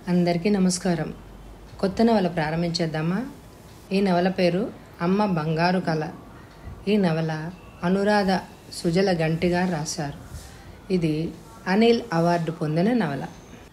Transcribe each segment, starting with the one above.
అందరికీ నమస్కారం కొత్త నవల ప్రారంభించేద్దామా ఈ నవల పేరు అమ్మ బంగారు కళ ఈ నవల అనురాధ సుజల గంటిగా రాశారు ఇది అనిల్ అవార్డు పొందిన నవల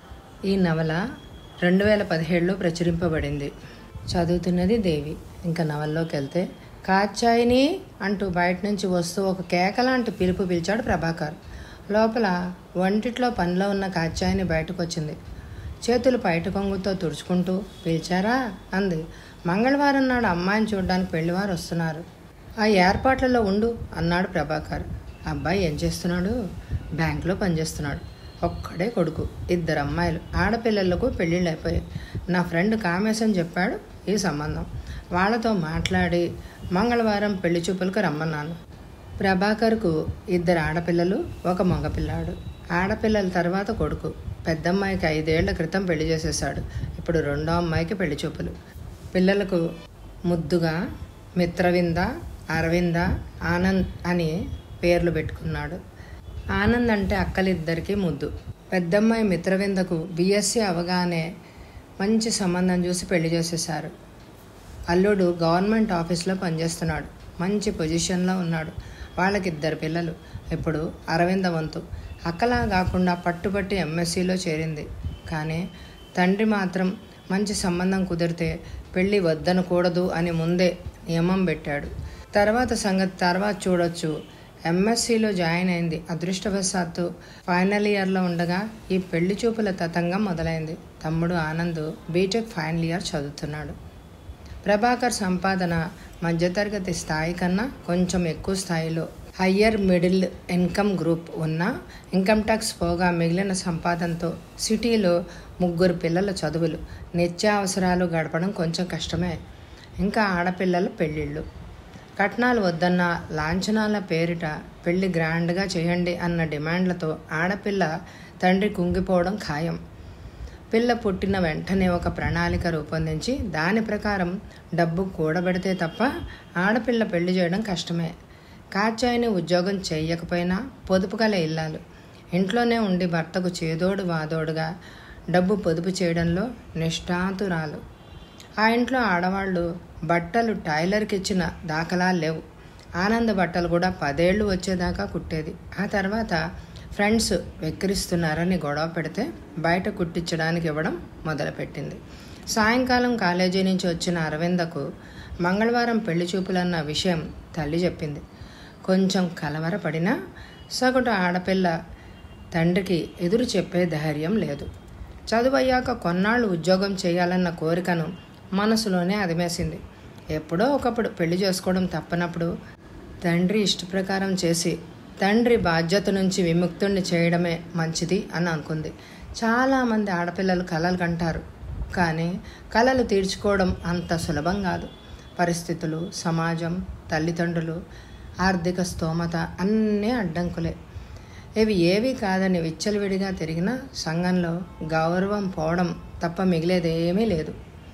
ఈ నవల రెండు వేల పదిహేడులో ప్రచురింపబడింది చదువుతున్నది దేవి ఇంకా నవల్లోకి వెళ్తే కాచాయిని అంటూ బయట నుంచి వస్తూ ఒక కేకలాంటి పిలుపు పిలిచాడు ప్రభాకర్ లోపల వంటిట్లో పనిలో ఉన్న కాచాయిని బయటకు వచ్చింది చేతులు బయట కొంగుతో తుడుచుకుంటూ పిలిచారా అంది మంగళవారం నాడు అమ్మాయిని చూడడానికి పెళ్లివారు వస్తున్నారు ఆ ఏర్పాట్లలో ఉండు అన్నాడు ప్రభాకర్ అబ్బాయి ఏం చేస్తున్నాడు బ్యాంకులో పనిచేస్తున్నాడు ఒక్కడే కొడుకు ఇద్దరు అమ్మాయిలు ఆడపిల్లలకు పెళ్ళిళ్ళు అయిపోయాయి నా ఫ్రెండ్ కామేశం చెప్పాడు ఈ సంబంధం వాళ్ళతో మాట్లాడి మంగళవారం పెళ్లి చూపులకు రమ్మన్నాను ప్రభాకర్కు ఇద్దరు ఆడపిల్లలు ఒక మగపిల్లాడు ఆడపిల్లల తర్వాత కొడుకు పెద్దమ్మాయికి ఐదేళ్ల క్రితం పెళ్లి చేసేసాడు ఇప్పుడు రెండో అమ్మాయికి పెళ్లి చూపులు పిల్లలకు ముద్దుగా మిత్రవింద అరవింద ఆనంద్ అని పేర్లు పెట్టుకున్నాడు ఆనంద్ అంటే అక్కలిద్దరికీ ముద్దు పెద్దమ్మాయి మిత్రవిందకు బీఎస్సీ అవగానే మంచి సంబంధం చూసి పెళ్లి చేసేశారు అల్లుడు గవర్నమెంట్ ఆఫీస్లో పనిచేస్తున్నాడు మంచి పొజిషన్లో ఉన్నాడు వాళ్ళకి ఇద్దరు పిల్లలు ఇప్పుడు అరవింద వంతు అక్కలా కాకుండా పట్టుబట్టి ఎంఎస్సీలో చేరింది కానీ తండ్రి మాత్రం మంచి సంబంధం కుదిరితే పెళ్ళి వద్దనకూడదు అని ముందే నియమం పెట్టాడు తర్వాత సంగతి తర్వాత చూడొచ్చు ఎంఎస్సీలో జాయిన్ అయింది అదృష్టవశాత్తు ఫైనల్ ఇయర్లో ఉండగా ఈ పెళ్లి చూపుల తతంగం మొదలైంది తమ్ముడు ఆనంద్ బీటెక్ ఫైనల్ ఇయర్ చదువుతున్నాడు ప్రభాకర్ సంపాదన మధ్యతరగతి స్థాయి కన్నా కొంచెం ఎక్కువ స్థాయిలో హయ్యర్ మిడిల్ ఇన్కమ్ గ్రూప్ ఉన్న ఇన్కమ్ ట్యాక్స్ పోగా మిగిలిన సంపాదనతో సిటీలో ముగ్గురు పిల్లల చదువులు నిత్యావసరాలు గడపడం కొంచెం కష్టమే ఇంకా ఆడపిల్లల పెళ్ళిళ్ళు కట్నాలు వద్దన్న లాంఛనాల పేరిట పెళ్లి గ్రాండ్గా చేయండి అన్న డిమాండ్లతో ఆడపిల్ల తండ్రి కుంగిపోవడం ఖాయం పిల్ల పుట్టిన వెంటనే ఒక ప్రణాళిక రూపొందించి దాని ప్రకారం డబ్బు కూడబెడితే తప్ప ఆడపిల్ల పెళ్లి చేయడం కష్టమే కాచాయిని ఉద్యోగం చేయకపోయినా పొదుపు గల ఇల్లాలు ఇంట్లోనే ఉండి భర్తకు చేదోడు వాదోడుగా డబ్బు పొదుపు చేయడంలో నిష్ఠాతురాలు ఆ ఇంట్లో ఆడవాళ్ళు బట్టలు టైలర్కి ఇచ్చిన దాఖలాలు లేవు ఆనంద బట్టలు కూడా పదేళ్ళు వచ్చేదాకా కుట్టేది ఆ తర్వాత ఫ్రెండ్స్ వెక్కిరిస్తున్నారని గొడవ పెడితే బయట కుట్టించడానికి ఇవ్వడం మొదలుపెట్టింది సాయంకాలం కాలేజీ నుంచి వచ్చిన అరవిందకు మంగళవారం పెళ్లి చూపులన్న విషయం తల్లి చెప్పింది కొంచెం కలవరపడినా సగటు ఆడపిల్ల తండ్రికి ఎదురు చెప్పే ధైర్యం లేదు చదువయ్యాక కొన్నాళ్ళు ఉద్యోగం చేయాలన్న కోరికను మనసులోనే అదిమేసింది ఎప్పుడో ఒకప్పుడు పెళ్లి చేసుకోవడం తప్పనప్పుడు తండ్రి ఇష్టప్రకారం చేసి తండ్రి బాధ్యత నుంచి విముక్తుణ్ణి చేయడమే మంచిది అని అనుకుంది చాలామంది ఆడపిల్లలు కలలు కంటారు కానీ కలలు తీర్చుకోవడం అంత సులభం కాదు పరిస్థితులు సమాజం తల్లిదండ్రులు ఆర్థిక స్తోమత అన్నీ అడ్డంకులే ఇవి ఏవి కాదని విచ్చలవిడిగా తిరిగిన సంఘంలో గౌరవం పోవడం తప్ప మిగిలేదేమీ లేదు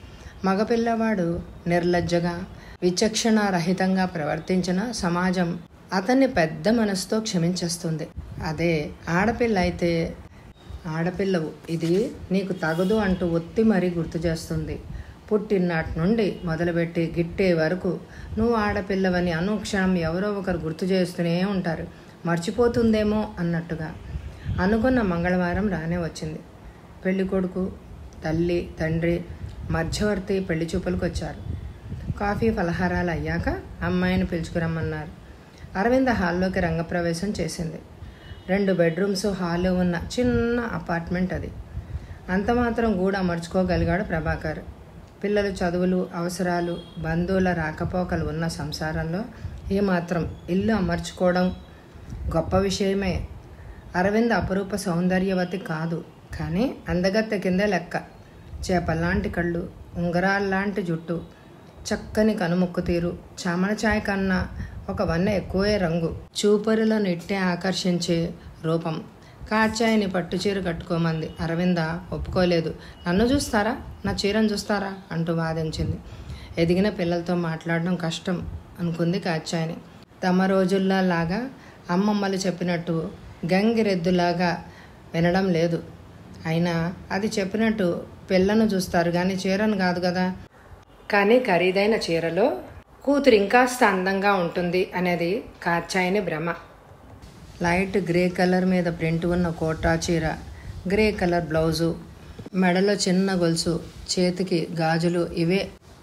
మగపిల్లవాడు నిర్లజ్జగా విచక్షణారహితంగా ప్రవర్తించిన సమాజం అతన్ని పెద్ద మనసుతో క్షమించేస్తుంది అదే ఆడపిల్ల అయితే ఆడపిల్లవు ఇది నీకు తగదు అంటూ ఒత్తి మరీ గుర్తు చేస్తుంది పుట్టినాటి నుండి మొదలుపెట్టి గిట్టే వరకు నువ్వు ఆడపిల్లవని అనుక్షణం ఎవరో ఒకరు గుర్తు చేస్తూనే ఉంటారు మర్చిపోతుందేమో అన్నట్టుగా అనుకున్న మంగళవారం రానే వచ్చింది పెళ్లి కొడుకు తల్లి తండ్రి మధ్యవర్తి పెళ్లి చూపులకు వచ్చారు కాఫీ ఫలహారాలు అయ్యాక అమ్మాయిని పిలుచుకురమ్మన్నారు అరవింద హాల్లోకి రంగప్రవేశం చేసింది రెండు బెడ్రూమ్స్ హాలు ఉన్న చిన్న అపార్ట్మెంట్ అది అంత మాత్రం గూడ అమర్చుకోగలిగాడు ప్రభాకర్ పిల్లల చదువులు అవసరాలు బంధువుల రాకపోకలు ఉన్న సంసారంలో ఏమాత్రం ఇల్లు అమర్చుకోవడం గొప్ప విషయమే అరవింద్ అపరూప సౌందర్యవతి కాదు కానీ అందగత్తె కిందే లెక్క చేపల్లాంటి కళ్ళు ఉంగరాల్లాంటి జుట్టు చక్కని కనుముక్కు తీరు చామన ఛాయ్ కన్నా ఒక వన్న ఎక్కువే రంగు చూపరులను ఇట్టే ఆకర్షించే రూపం కాచాయిని పట్టు చీర కట్టుకోమంది అరవింద ఒప్పుకోలేదు నన్ను చూస్తారా నా చీరను చూస్తారా అంటూ వాదించింది ఎదిగిన పిల్లలతో మాట్లాడడం కష్టం అనుకుంది కాచాయిని తమ రోజుల్లో లాగా అమ్మమ్మలు చెప్పినట్టు గంగిరెద్దులాగా వినడం లేదు అయినా అది చెప్పినట్టు పిల్లను చూస్తారు కానీ చీరను కాదు కదా కానీ ఖరీదైన చీరలో కూతురు ఇంకాస్త అందంగా ఉంటుంది అనేది కాచాయని భ్రమ లైట్ గ్రే కలర్ మీద ప్రింట్ ఉన్న కోటా చీర గ్రే కలర్ బ్లౌజు మెడలో చిన్న గొలుసు చేతికి గాజులు ఇవే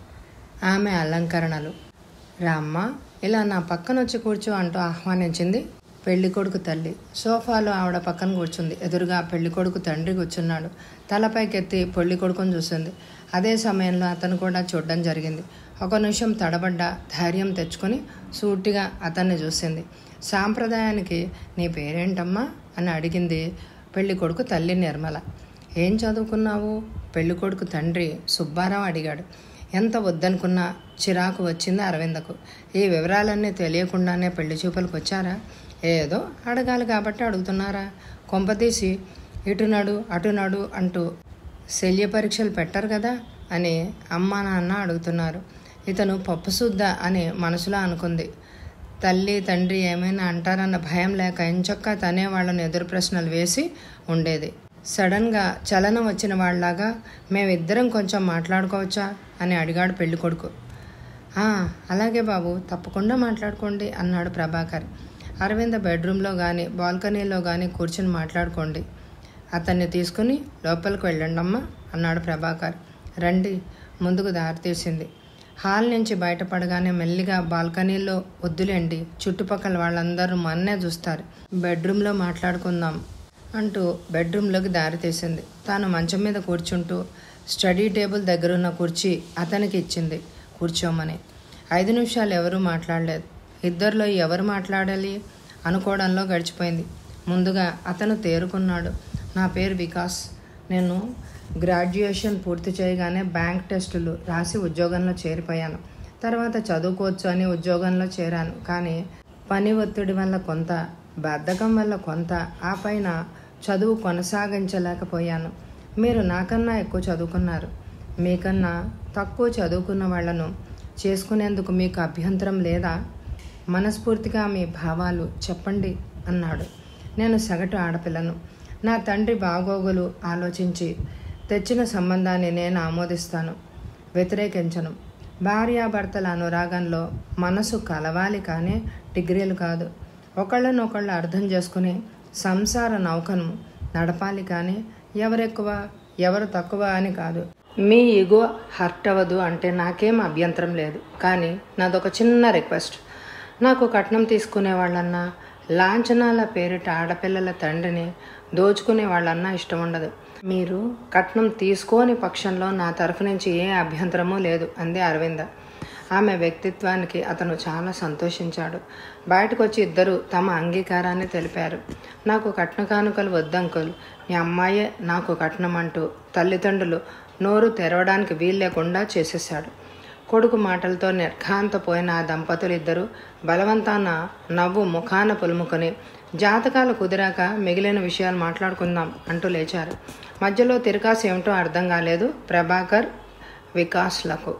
ఆమె అలంకరణలు రామ్మ ఇలా నా పక్కన వచ్చి కూర్చో అంటూ ఆహ్వానించింది పెళ్లి కొడుకు తల్లి సోఫాలో ఆవిడ పక్కన కూర్చుంది ఎదురుగా పెళ్లి కొడుకు తండ్రి కూర్చున్నాడు తలపైకెత్తి పెళ్లి కొడుకుని చూసింది అదే సమయంలో అతను కూడా చూడడం జరిగింది ఒక నిమిషం తడబడ్డ ధైర్యం తెచ్చుకొని సూటిగా అతన్ని చూసింది సాంప్రదాయానికి నీ పేరేంటమ్మా అని అడిగింది పెళ్లి కొడుకు తల్లి నిర్మల ఏం చదువుకున్నావు పెళ్లి కొడుకు తండ్రి సుబ్బారావు అడిగాడు ఎంత వద్దనుకున్నా చిరాకు వచ్చింది అరవిందకు ఈ వివరాలన్నీ తెలియకుండానే పెళ్లి చూపులకు వచ్చారా ఏదో అడగాలి కాబట్టి అడుగుతున్నారా కొంపతీసి ఇటు నడు అటు నడు అంటూ శల్య పరీక్షలు పెట్టరు కదా అని అమ్మా నాన్న అడుగుతున్నారు ఇతను పప్పు శుద్ధ అని మనసులో అనుకుంది తల్లి తండ్రి ఏమైనా అంటారన్న భయం లేక ఎంచక్క తనే వాళ్ళని ఎదురు ప్రశ్నలు వేసి ఉండేది సడన్గా చలనం వచ్చిన వాళ్ళలాగా మేమిద్దరం కొంచెం మాట్లాడుకోవచ్చా అని అడిగాడు పెళ్లి కొడుకు "ఆ, అలాగే బాబు తప్పకుండా మాట్లాడుకోండి అన్నాడు ప్రభాకర్ అరవింద బెడ్రూమ్లో కానీ బాల్కనీలో కానీ కూర్చుని మాట్లాడుకోండి అతన్ని తీసుకుని లోపలికి వెళ్ళండి అమ్మా అన్నాడు ప్రభాకర్ రండి ముందుకు దారి తీసింది హాల్ నుంచి బయటపడగానే మెల్లిగా బాల్కనీలో వద్దులేండి చుట్టుపక్కల వాళ్ళందరూ మన్నే చూస్తారు బెడ్రూమ్లో మాట్లాడుకుందాం అంటూ బెడ్రూమ్లోకి దారి తీసింది తాను మంచం మీద కూర్చుంటూ స్టడీ టేబుల్ దగ్గరున్న కుర్చీ అతనికి ఇచ్చింది కూర్చోమని ఐదు నిమిషాలు ఎవరూ మాట్లాడలేదు ఇద్దరిలో ఎవరు మాట్లాడాలి అనుకోవడంలో గడిచిపోయింది ముందుగా అతను తేరుకున్నాడు నా పేరు వికాస్ నేను గ్రాడ్యుయేషన్ పూర్తి చేయగానే బ్యాంక్ టెస్టులు రాసి ఉద్యోగంలో చేరిపోయాను తర్వాత చదువుకోవచ్చు అని ఉద్యోగంలో చేరాను కానీ పని ఒత్తిడి వల్ల కొంత బద్ధకం వల్ల కొంత ఆ పైన చదువు కొనసాగించలేకపోయాను మీరు నాకన్నా ఎక్కువ చదువుకున్నారు మీకన్నా తక్కువ చదువుకున్న వాళ్ళను చేసుకునేందుకు మీకు అభ్యంతరం లేదా మనస్ఫూర్తిగా మీ భావాలు చెప్పండి అన్నాడు నేను సగటు ఆడపిల్లను నా తండ్రి బాగోగులు ఆలోచించి తెచ్చిన సంబంధాన్ని నేను ఆమోదిస్తాను వ్యతిరేకించను భార్యాభర్తల అనురాగంలో మనసు కలవాలి కానీ డిగ్రీలు కాదు ఒకళ్ళనొకళ్ళు అర్థం చేసుకుని సంసార నౌకను నడపాలి కానీ ఎవరెక్కువ ఎవరు తక్కువ అని కాదు మీ ఈగో హర్ట్ అవ్వదు అంటే నాకేం అభ్యంతరం లేదు కానీ నాదొక చిన్న రిక్వెస్ట్ నాకు కట్నం తీసుకునే వాళ్ళన్నా లాంఛనాల పేరిట ఆడపిల్లల తండ్రిని దోచుకునే వాళ్ళన్నా ఇష్టం ఉండదు మీరు కట్నం తీసుకోని పక్షంలో నా తరఫు నుంచి ఏ అభ్యంతరమూ లేదు అంది అరవింద ఆమె వ్యక్తిత్వానికి అతను చాలా సంతోషించాడు బయటకు వచ్చి ఇద్దరు తమ అంగీకారాన్ని తెలిపారు నాకు కట్న కానుకలు వద్దంకుల్ మీ అమ్మాయే నాకు కట్నం అంటూ తల్లిదండ్రులు నోరు తెరవడానికి వీలు లేకుండా చేసేశాడు కొడుకు మాటలతో నిర్ఘాంతపోయిన ఆ దంపతులు ఇద్దరు బలవంతాన నవ్వు ముఖాన పులుముకొని జాతకాలు కుదిరాక మిగిలిన విషయాలు మాట్లాడుకుందాం అంటూ లేచారు మధ్యలో తిరకాసు ఏమిటో అర్థం కాలేదు ప్రభాకర్ వికాస్లకు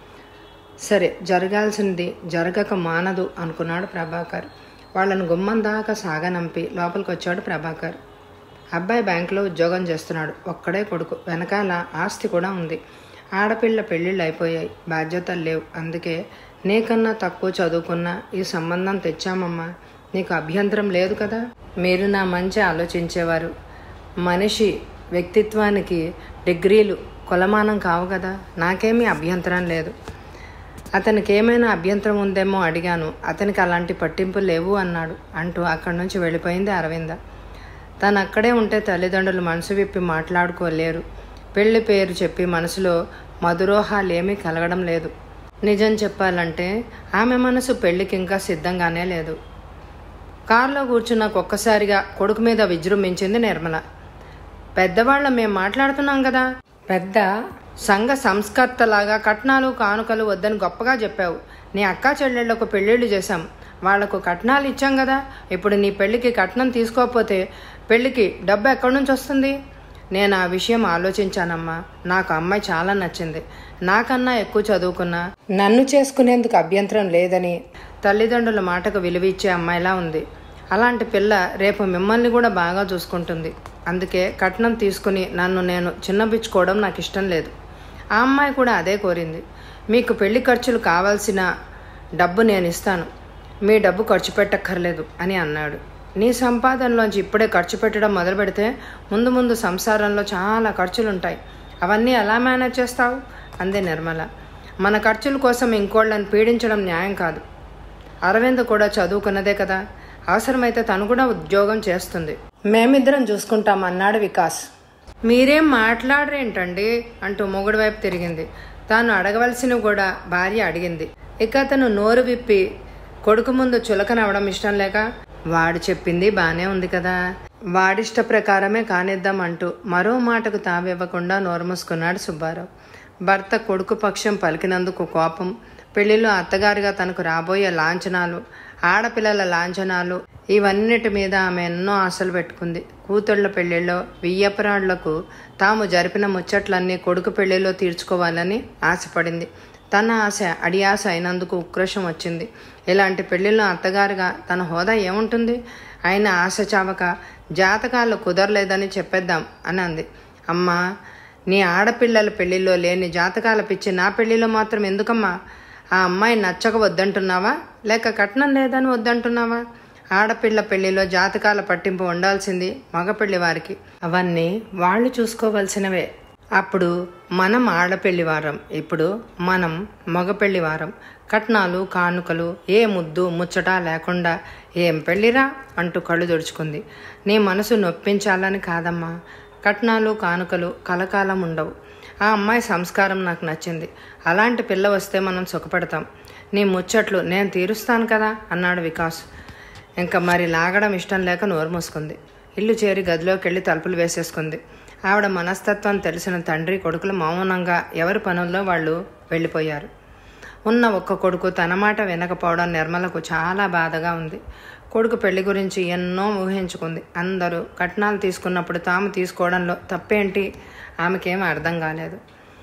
సరే జరగాల్సింది జరగక మానదు అనుకున్నాడు ప్రభాకర్ వాళ్ళను గుమ్మం దాకా సాగనంపి లోపలికి వచ్చాడు ప్రభాకర్ అబ్బాయి బ్యాంకులో ఉద్యోగం చేస్తున్నాడు ఒక్కడే కొడుకు వెనకాల ఆస్తి కూడా ఉంది ఆడపిల్ల పెళ్ళిళ్ళు అయిపోయాయి బాధ్యతలు లేవు అందుకే నీకన్నా తక్కువ చదువుకున్నా ఈ సంబంధం తెచ్చామమ్మా నీకు అభ్యంతరం లేదు కదా మీరు నా మంచి ఆలోచించేవారు మనిషి వ్యక్తిత్వానికి డిగ్రీలు కొలమానం కావు కదా నాకేమీ అభ్యంతరం లేదు అతనికి ఏమైనా అభ్యంతరం ఉందేమో అడిగాను అతనికి అలాంటి పట్టింపులు లేవు అన్నాడు అంటూ అక్కడి నుంచి వెళ్ళిపోయింది అరవింద తను అక్కడే ఉంటే తల్లిదండ్రులు మనసు విప్పి మాట్లాడుకోలేరు పెళ్లి పేరు చెప్పి మనసులో మధురోహాలేమీ కలగడం లేదు నిజం చెప్పాలంటే ఆమె మనసు పెళ్లికి ఇంకా సిద్ధంగానే లేదు కారులో కూర్చున్నాక ఒక్కసారిగా కొడుకు మీద విజృంభించింది నిర్మల పెద్దవాళ్ళ మేము మాట్లాడుతున్నాం కదా పెద్ద సంఘ సంస్కర్తలాగా కట్నాలు కానుకలు వద్దని గొప్పగా చెప్పావు నీ అక్కా చెల్లెళ్ళకు పెళ్ళిళ్ళు చేశాం వాళ్లకు కట్నాలు ఇచ్చాం కదా ఇప్పుడు నీ పెళ్ళికి కట్నం తీసుకోకపోతే పెళ్ళికి డబ్బు ఎక్కడి నుంచి వస్తుంది నేను ఆ విషయం ఆలోచించానమ్మా నాకు అమ్మాయి చాలా నచ్చింది నాకన్నా ఎక్కువ చదువుకున్నా నన్ను చేసుకునేందుకు అభ్యంతరం లేదని తల్లిదండ్రుల మాటకు విలువ ఇచ్చే అమ్మాయిలా ఉంది అలాంటి పిల్ల రేపు మిమ్మల్ని కూడా బాగా చూసుకుంటుంది అందుకే కట్నం తీసుకుని నన్ను నేను చిన్నబిచ్చుకోవడం నాకు ఇష్టం లేదు ఆ అమ్మాయి కూడా అదే కోరింది మీకు పెళ్లి ఖర్చులు కావాల్సిన డబ్బు నేను ఇస్తాను మీ డబ్బు ఖర్చు పెట్టక్కర్లేదు అని అన్నాడు నీ సంపాదనలోంచి ఇప్పుడే ఖర్చు పెట్టడం మొదలు పెడితే ముందు ముందు సంసారంలో చాలా ఖర్చులుంటాయి అవన్నీ ఎలా మేనేజ్ చేస్తావు అందే నిర్మల మన ఖర్చుల కోసం ఇంకోళ్ళని పీడించడం న్యాయం కాదు అరవింద్ కూడా చదువుకున్నదే కదా అవసరమైతే తను కూడా ఉద్యోగం చేస్తుంది మేమిద్దరం చూసుకుంటాం అన్నాడు వికాస్ మీరేం మాట్లాడరేంటండి అంటూ మొగుడు వైపు తిరిగింది తాను అడగవలసినవి కూడా భార్య అడిగింది ఇక అతను నోరు విప్పి కొడుకు ముందు చులకనవడం ఇష్టం లేక వాడు చెప్పింది బానే ఉంది కదా వాడిష్ట ప్రకారమే కానిద్దాం అంటూ మరో మాటకు తావివ్వకుండా నోరు మూసుకున్నాడు సుబ్బారావు భర్త కొడుకు పక్షం పలికినందుకు కోపం పెళ్లిలో అత్తగారిగా తనకు రాబోయే లాంఛనాలు ఆడపిల్లల లాంఛనాలు ఇవన్నిటి మీద ఆమె ఎన్నో ఆశలు పెట్టుకుంది కూతుళ్ల పెళ్లిలో వియ్యపురాళ్లకు తాము జరిపిన ముచ్చట్లన్నీ కొడుకు పెళ్లిలో తీర్చుకోవాలని ఆశపడింది తన ఆశ అడియాస అయినందుకు ఉక్రోషం వచ్చింది ఇలాంటి పెళ్లిలో అత్తగారుగా తన హోదా ఏముంటుంది ఆయన ఆశ చావక జాతకాలు కుదరలేదని చెప్పేద్దాం అని అంది అమ్మా నీ ఆడపిల్లల పెళ్లిలో లేని జాతకాల పిచ్చి నా పెళ్లిలో మాత్రం ఎందుకమ్మా ఆ అమ్మాయి నచ్చక వద్దంటున్నావా లేక కట్నం లేదని వద్దంటున్నావా ఆడపిల్ల పెళ్లిలో జాతకాల పట్టింపు ఉండాల్సింది మగ పెళ్లి వారికి అవన్నీ వాళ్ళు చూసుకోవలసినవే అప్పుడు మనం ఆడపెళ్లి వారం ఇప్పుడు మనం మగపెళ్లి వారం కట్నాలు కానుకలు ఏ ముద్దు ముచ్చట లేకుండా ఏం పెళ్లిరా అంటూ కళ్ళు తుడుచుకుంది నీ మనసు నొప్పించాలని కాదమ్మా కట్నాలు కానుకలు కలకాలం ఉండవు ఆ అమ్మాయి సంస్కారం నాకు నచ్చింది అలాంటి పిల్ల వస్తే మనం సుఖపడతాం నీ ముచ్చట్లు నేను తీరుస్తాను కదా అన్నాడు వికాస్ ఇంకా మరి లాగడం ఇష్టం లేక నోరు మూసుకుంది ఇల్లు చేరి గదిలోకి వెళ్ళి తలుపులు వేసేసుకుంది ఆవిడ మనస్తత్వం తెలిసిన తండ్రి కొడుకులు మౌనంగా ఎవరి పనుల్లో వాళ్ళు వెళ్ళిపోయారు ఉన్న ఒక్క కొడుకు తన మాట వినకపోవడం నిర్మలకు చాలా బాధగా ఉంది కొడుకు పెళ్లి గురించి ఎన్నో ఊహించుకుంది అందరూ కట్నాలు తీసుకున్నప్పుడు తాము తీసుకోవడంలో తప్పేంటి ఆమెకేం అర్థం కాలేదు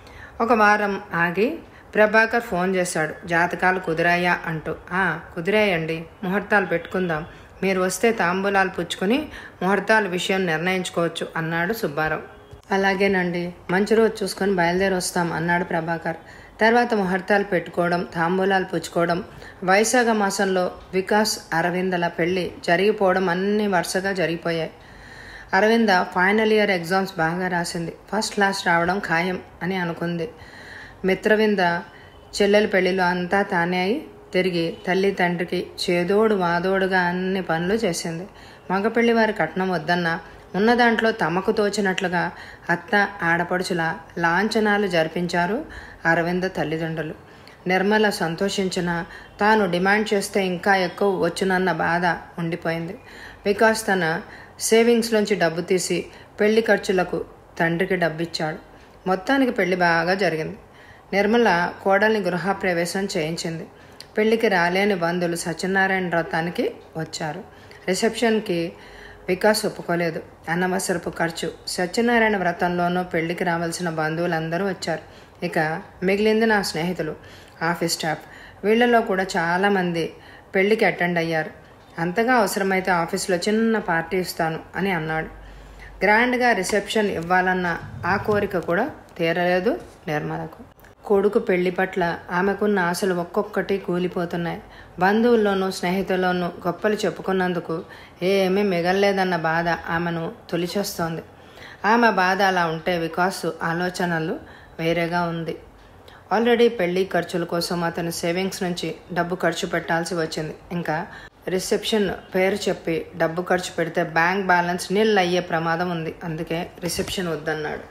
ఒక వారం ఆగి ప్రభాకర్ ఫోన్ చేశాడు జాతకాలు కుదిరాయా అంటూ "ఆ, కుదిరాయండి ముహూర్తాలు పెట్టుకుందాం మీరు వస్తే తాంబూలాలు పుచ్చుకొని ముహూర్తాల విషయం నిర్ణయించుకోవచ్చు అన్నాడు సుబ్బారావు అలాగేనండి మంచి రోజు చూసుకొని బయలుదేరి వస్తాం అన్నాడు ప్రభాకర్ తర్వాత ముహూర్తాలు పెట్టుకోవడం తాంబూలాలు పుచ్చుకోవడం వైశాఖ మాసంలో వికాస్ అరవిందల పెళ్లి జరిగిపోవడం అన్నీ వరుసగా జరిగిపోయాయి అరవింద ఫైనల్ ఇయర్ ఎగ్జామ్స్ బాగా రాసింది ఫస్ట్ క్లాస్ రావడం ఖాయం అని అనుకుంది మిత్రవింద చెల్లెల పెళ్లిలో అంతా తానే అయి తిరిగి తల్లి తండ్రికి చేదోడు వాదోడుగా అన్ని పనులు చేసింది మగ పెళ్లి వారి కట్నం వద్దన్న ఉన్న దాంట్లో తమకు తోచినట్లుగా అత్త ఆడపడుచుల లాంఛనాలు జరిపించారు అరవింద తల్లిదండ్రులు నిర్మల సంతోషించిన తాను డిమాండ్ చేస్తే ఇంకా ఎక్కువ వచ్చునన్న బాధ ఉండిపోయింది వికాస్ తన సేవింగ్స్లోంచి డబ్బు తీసి పెళ్లి ఖర్చులకు తండ్రికి డబ్బిచ్చాడు మొత్తానికి పెళ్లి బాగా జరిగింది నిర్మల కోడల్ని గృహప్రవేశం చేయించింది పెళ్లికి రాలేని బంధువులు సత్యనారాయణ వ్రతానికి వచ్చారు రిసెప్షన్కి వికాస్ ఒప్పుకోలేదు అనవసరపు ఖర్చు సత్యనారాయణ వ్రతంలోనూ పెళ్లికి రావాల్సిన బంధువులందరూ వచ్చారు ఇక మిగిలింది నా స్నేహితులు ఆఫీస్ స్టాఫ్ వీళ్ళలో కూడా చాలామంది పెళ్లికి అటెండ్ అయ్యారు అంతగా అవసరమైతే ఆఫీస్లో చిన్న పార్టీ ఇస్తాను అని అన్నాడు గ్రాండ్గా రిసెప్షన్ ఇవ్వాలన్న ఆ కోరిక కూడా తీరలేదు నిర్మలకు కొడుకు పెళ్లి పట్ల ఆమెకున్న ఆశలు ఒక్కొక్కటి కూలిపోతున్నాయి బంధువుల్లోనూ స్నేహితుల్లోనూ గొప్పలు చెప్పుకున్నందుకు ఏమీ మిగల్లేదన్న బాధ ఆమెను తొలిచేస్తోంది ఆమె బాధ అలా ఉంటే వికాస్ ఆలోచనలు వేరేగా ఉంది ఆల్రెడీ పెళ్లి ఖర్చుల కోసం అతని సేవింగ్స్ నుంచి డబ్బు ఖర్చు పెట్టాల్సి వచ్చింది ఇంకా రిసెప్షన్ పేరు చెప్పి డబ్బు ఖర్చు పెడితే బ్యాంక్ బ్యాలెన్స్ నిల్ అయ్యే ప్రమాదం ఉంది అందుకే రిసెప్షన్ వద్దన్నాడు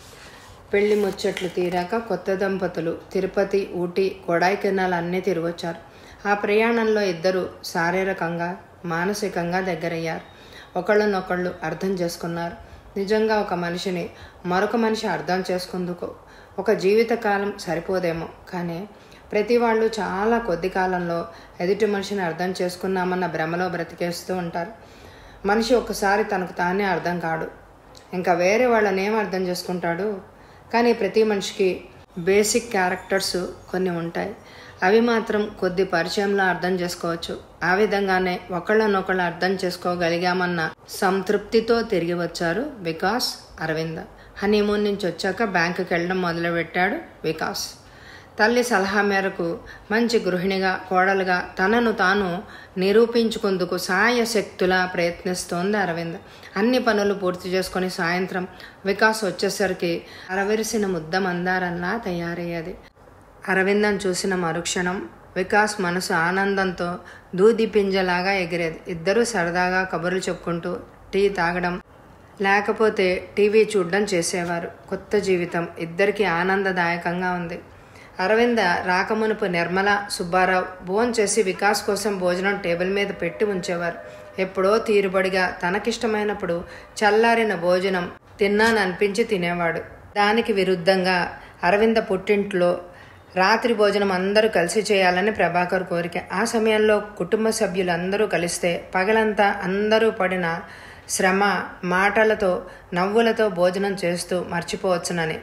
పెళ్లి ముచ్చట్లు తీరాక కొత్త దంపతులు తిరుపతి ఊటీ కొడైకెనాల్ అన్నీ తిరిగొచ్చారు ఆ ప్రయాణంలో ఇద్దరు శారీరకంగా మానసికంగా దగ్గరయ్యారు ఒకళ్ళనొకళ్ళు అర్థం చేసుకున్నారు నిజంగా ఒక మనిషిని మరొక మనిషి అర్థం చేసుకుందుకు ఒక జీవితకాలం సరిపోదేమో కానీ ప్రతి వాళ్ళు చాలా కొద్ది కాలంలో ఎదుటి మనిషిని అర్థం చేసుకున్నామన్న భ్రమలో బ్రతికేస్తూ ఉంటారు మనిషి ఒకసారి తనకు తానే అర్థం కాడు ఇంకా వేరే వాళ్ళని ఏం అర్థం చేసుకుంటాడు కానీ ప్రతి మనిషికి బేసిక్ క్యారెక్టర్స్ కొన్ని ఉంటాయి అవి మాత్రం కొద్ది పరిచయంలో అర్థం చేసుకోవచ్చు ఆ విధంగానే ఒకళ్ళనొకళ్ళు అర్థం చేసుకోగలిగామన్న సంతృప్తితో తిరిగి వచ్చారు వికాస్ అరవింద హనీమూన్ నుంచి వచ్చాక బ్యాంకుకి వెళ్ళడం మొదలుపెట్టాడు వికాస్ తల్లి సలహా మేరకు మంచి గృహిణిగా కోడలుగా తనను తాను నిరూపించుకుందుకు సాయశక్తులా ప్రయత్నిస్తోంది అరవింద్ అన్ని పనులు పూర్తి చేసుకుని సాయంత్రం వికాస్ వచ్చేసరికి అరవిరిసిన ముద్ద మందారంలా తయారయ్యేది అరవిందం చూసిన మరుక్షణం వికాస్ మనసు ఆనందంతో దూది పింజలాగా ఎగిరేది ఇద్దరూ సరదాగా కబుర్లు చెప్పుకుంటూ టీ తాగడం లేకపోతే టీవీ చూడడం చేసేవారు కొత్త జీవితం ఇద్దరికీ ఆనందదాయకంగా ఉంది అరవింద రాకమునుపు నిర్మల సుబ్బారావు భోజనం చేసి వికాస్ కోసం భోజనం టేబుల్ మీద పెట్టి ఉంచేవారు ఎప్పుడో తీరుబడిగా తనకిష్టమైనప్పుడు చల్లారిన భోజనం తిన్నాననిపించి తినేవాడు దానికి విరుద్ధంగా అరవింద పుట్టింట్లో రాత్రి భోజనం అందరూ కలిసి చేయాలని ప్రభాకర్ కోరిక ఆ సమయంలో కుటుంబ సభ్యులందరూ కలిస్తే పగలంతా అందరూ పడిన శ్రమ మాటలతో నవ్వులతో భోజనం చేస్తూ మర్చిపోవచ్చునని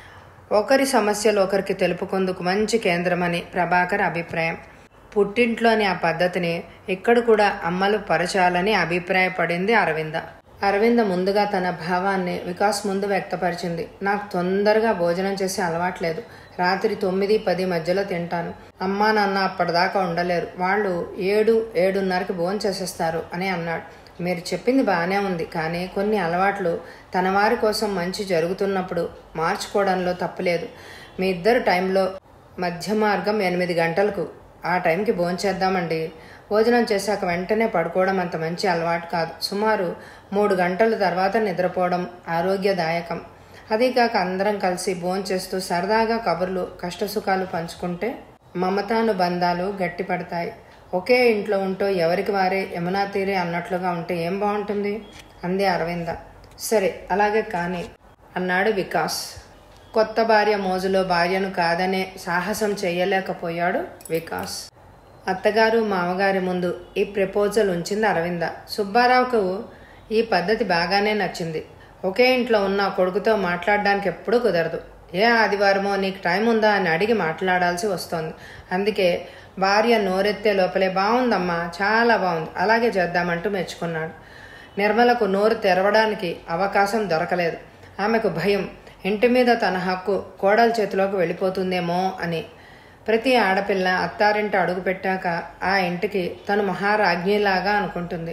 ఒకరి సమస్యలు ఒకరికి తెలుపుకుందుకు మంచి కేంద్రమని ప్రభాకర్ అభిప్రాయం పుట్టింట్లోని ఆ పద్ధతిని ఇక్కడ కూడా అమలు పరచాలని అభిప్రాయపడింది అరవింద అరవింద ముందుగా తన భావాన్ని వికాస్ ముందు వ్యక్తపరిచింది నాకు తొందరగా భోజనం చేసే అలవాట్లేదు రాత్రి తొమ్మిది పది మధ్యలో తింటాను అమ్మా నాన్న అప్పటిదాకా ఉండలేరు వాళ్ళు ఏడు ఏడున్నరకి భోజనం చేసేస్తారు అని అన్నాడు మీరు చెప్పింది బాగానే ఉంది కానీ కొన్ని అలవాట్లు తన వారి కోసం మంచి జరుగుతున్నప్పుడు మార్చుకోవడంలో తప్పులేదు మీ ఇద్దరు టైంలో మధ్య మార్గం ఎనిమిది గంటలకు ఆ టైంకి భోంచేద్దామండి భోజనం చేశాక వెంటనే పడుకోవడం అంత మంచి అలవాటు కాదు సుమారు మూడు గంటల తర్వాత నిద్రపోవడం ఆరోగ్యదాయకం అదీ కాక అందరం కలిసి భోంచేస్తూ సరదాగా కబుర్లు కష్టసుఖాలు పంచుకుంటే మమతానుబంధాలు గట్టిపడతాయి ఒకే ఇంట్లో ఉంటూ ఎవరికి వారే యమునా తీరే అన్నట్లుగా ఉంటే ఏం బాగుంటుంది అంది అరవింద సరే అలాగే కానీ అన్నాడు వికాస్ కొత్త భార్య మోజులో భార్యను కాదనే సాహసం చేయలేకపోయాడు వికాస్ అత్తగారు మామగారి ముందు ఈ ప్రపోజల్ ఉంచింది అరవింద సుబ్బారావుకు ఈ పద్ధతి బాగానే నచ్చింది ఒకే ఇంట్లో ఉన్న కొడుకుతో మాట్లాడడానికి ఎప్పుడూ కుదరదు ఏ ఆదివారమో నీకు టైం ఉందా అని అడిగి మాట్లాడాల్సి వస్తోంది అందుకే భార్య నోరెత్తే లోపలే బాగుందమ్మా చాలా బాగుంది అలాగే చేద్దామంటూ మెచ్చుకున్నాడు నిర్మలకు నోరు తెరవడానికి అవకాశం దొరకలేదు ఆమెకు భయం ఇంటి మీద తన హక్కు కోడల చేతిలోకి వెళ్ళిపోతుందేమో అని ప్రతి ఆడపిల్ల అత్తారింటి అడుగుపెట్టాక ఆ ఇంటికి తను మహారాజ్ఞిలాగా అనుకుంటుంది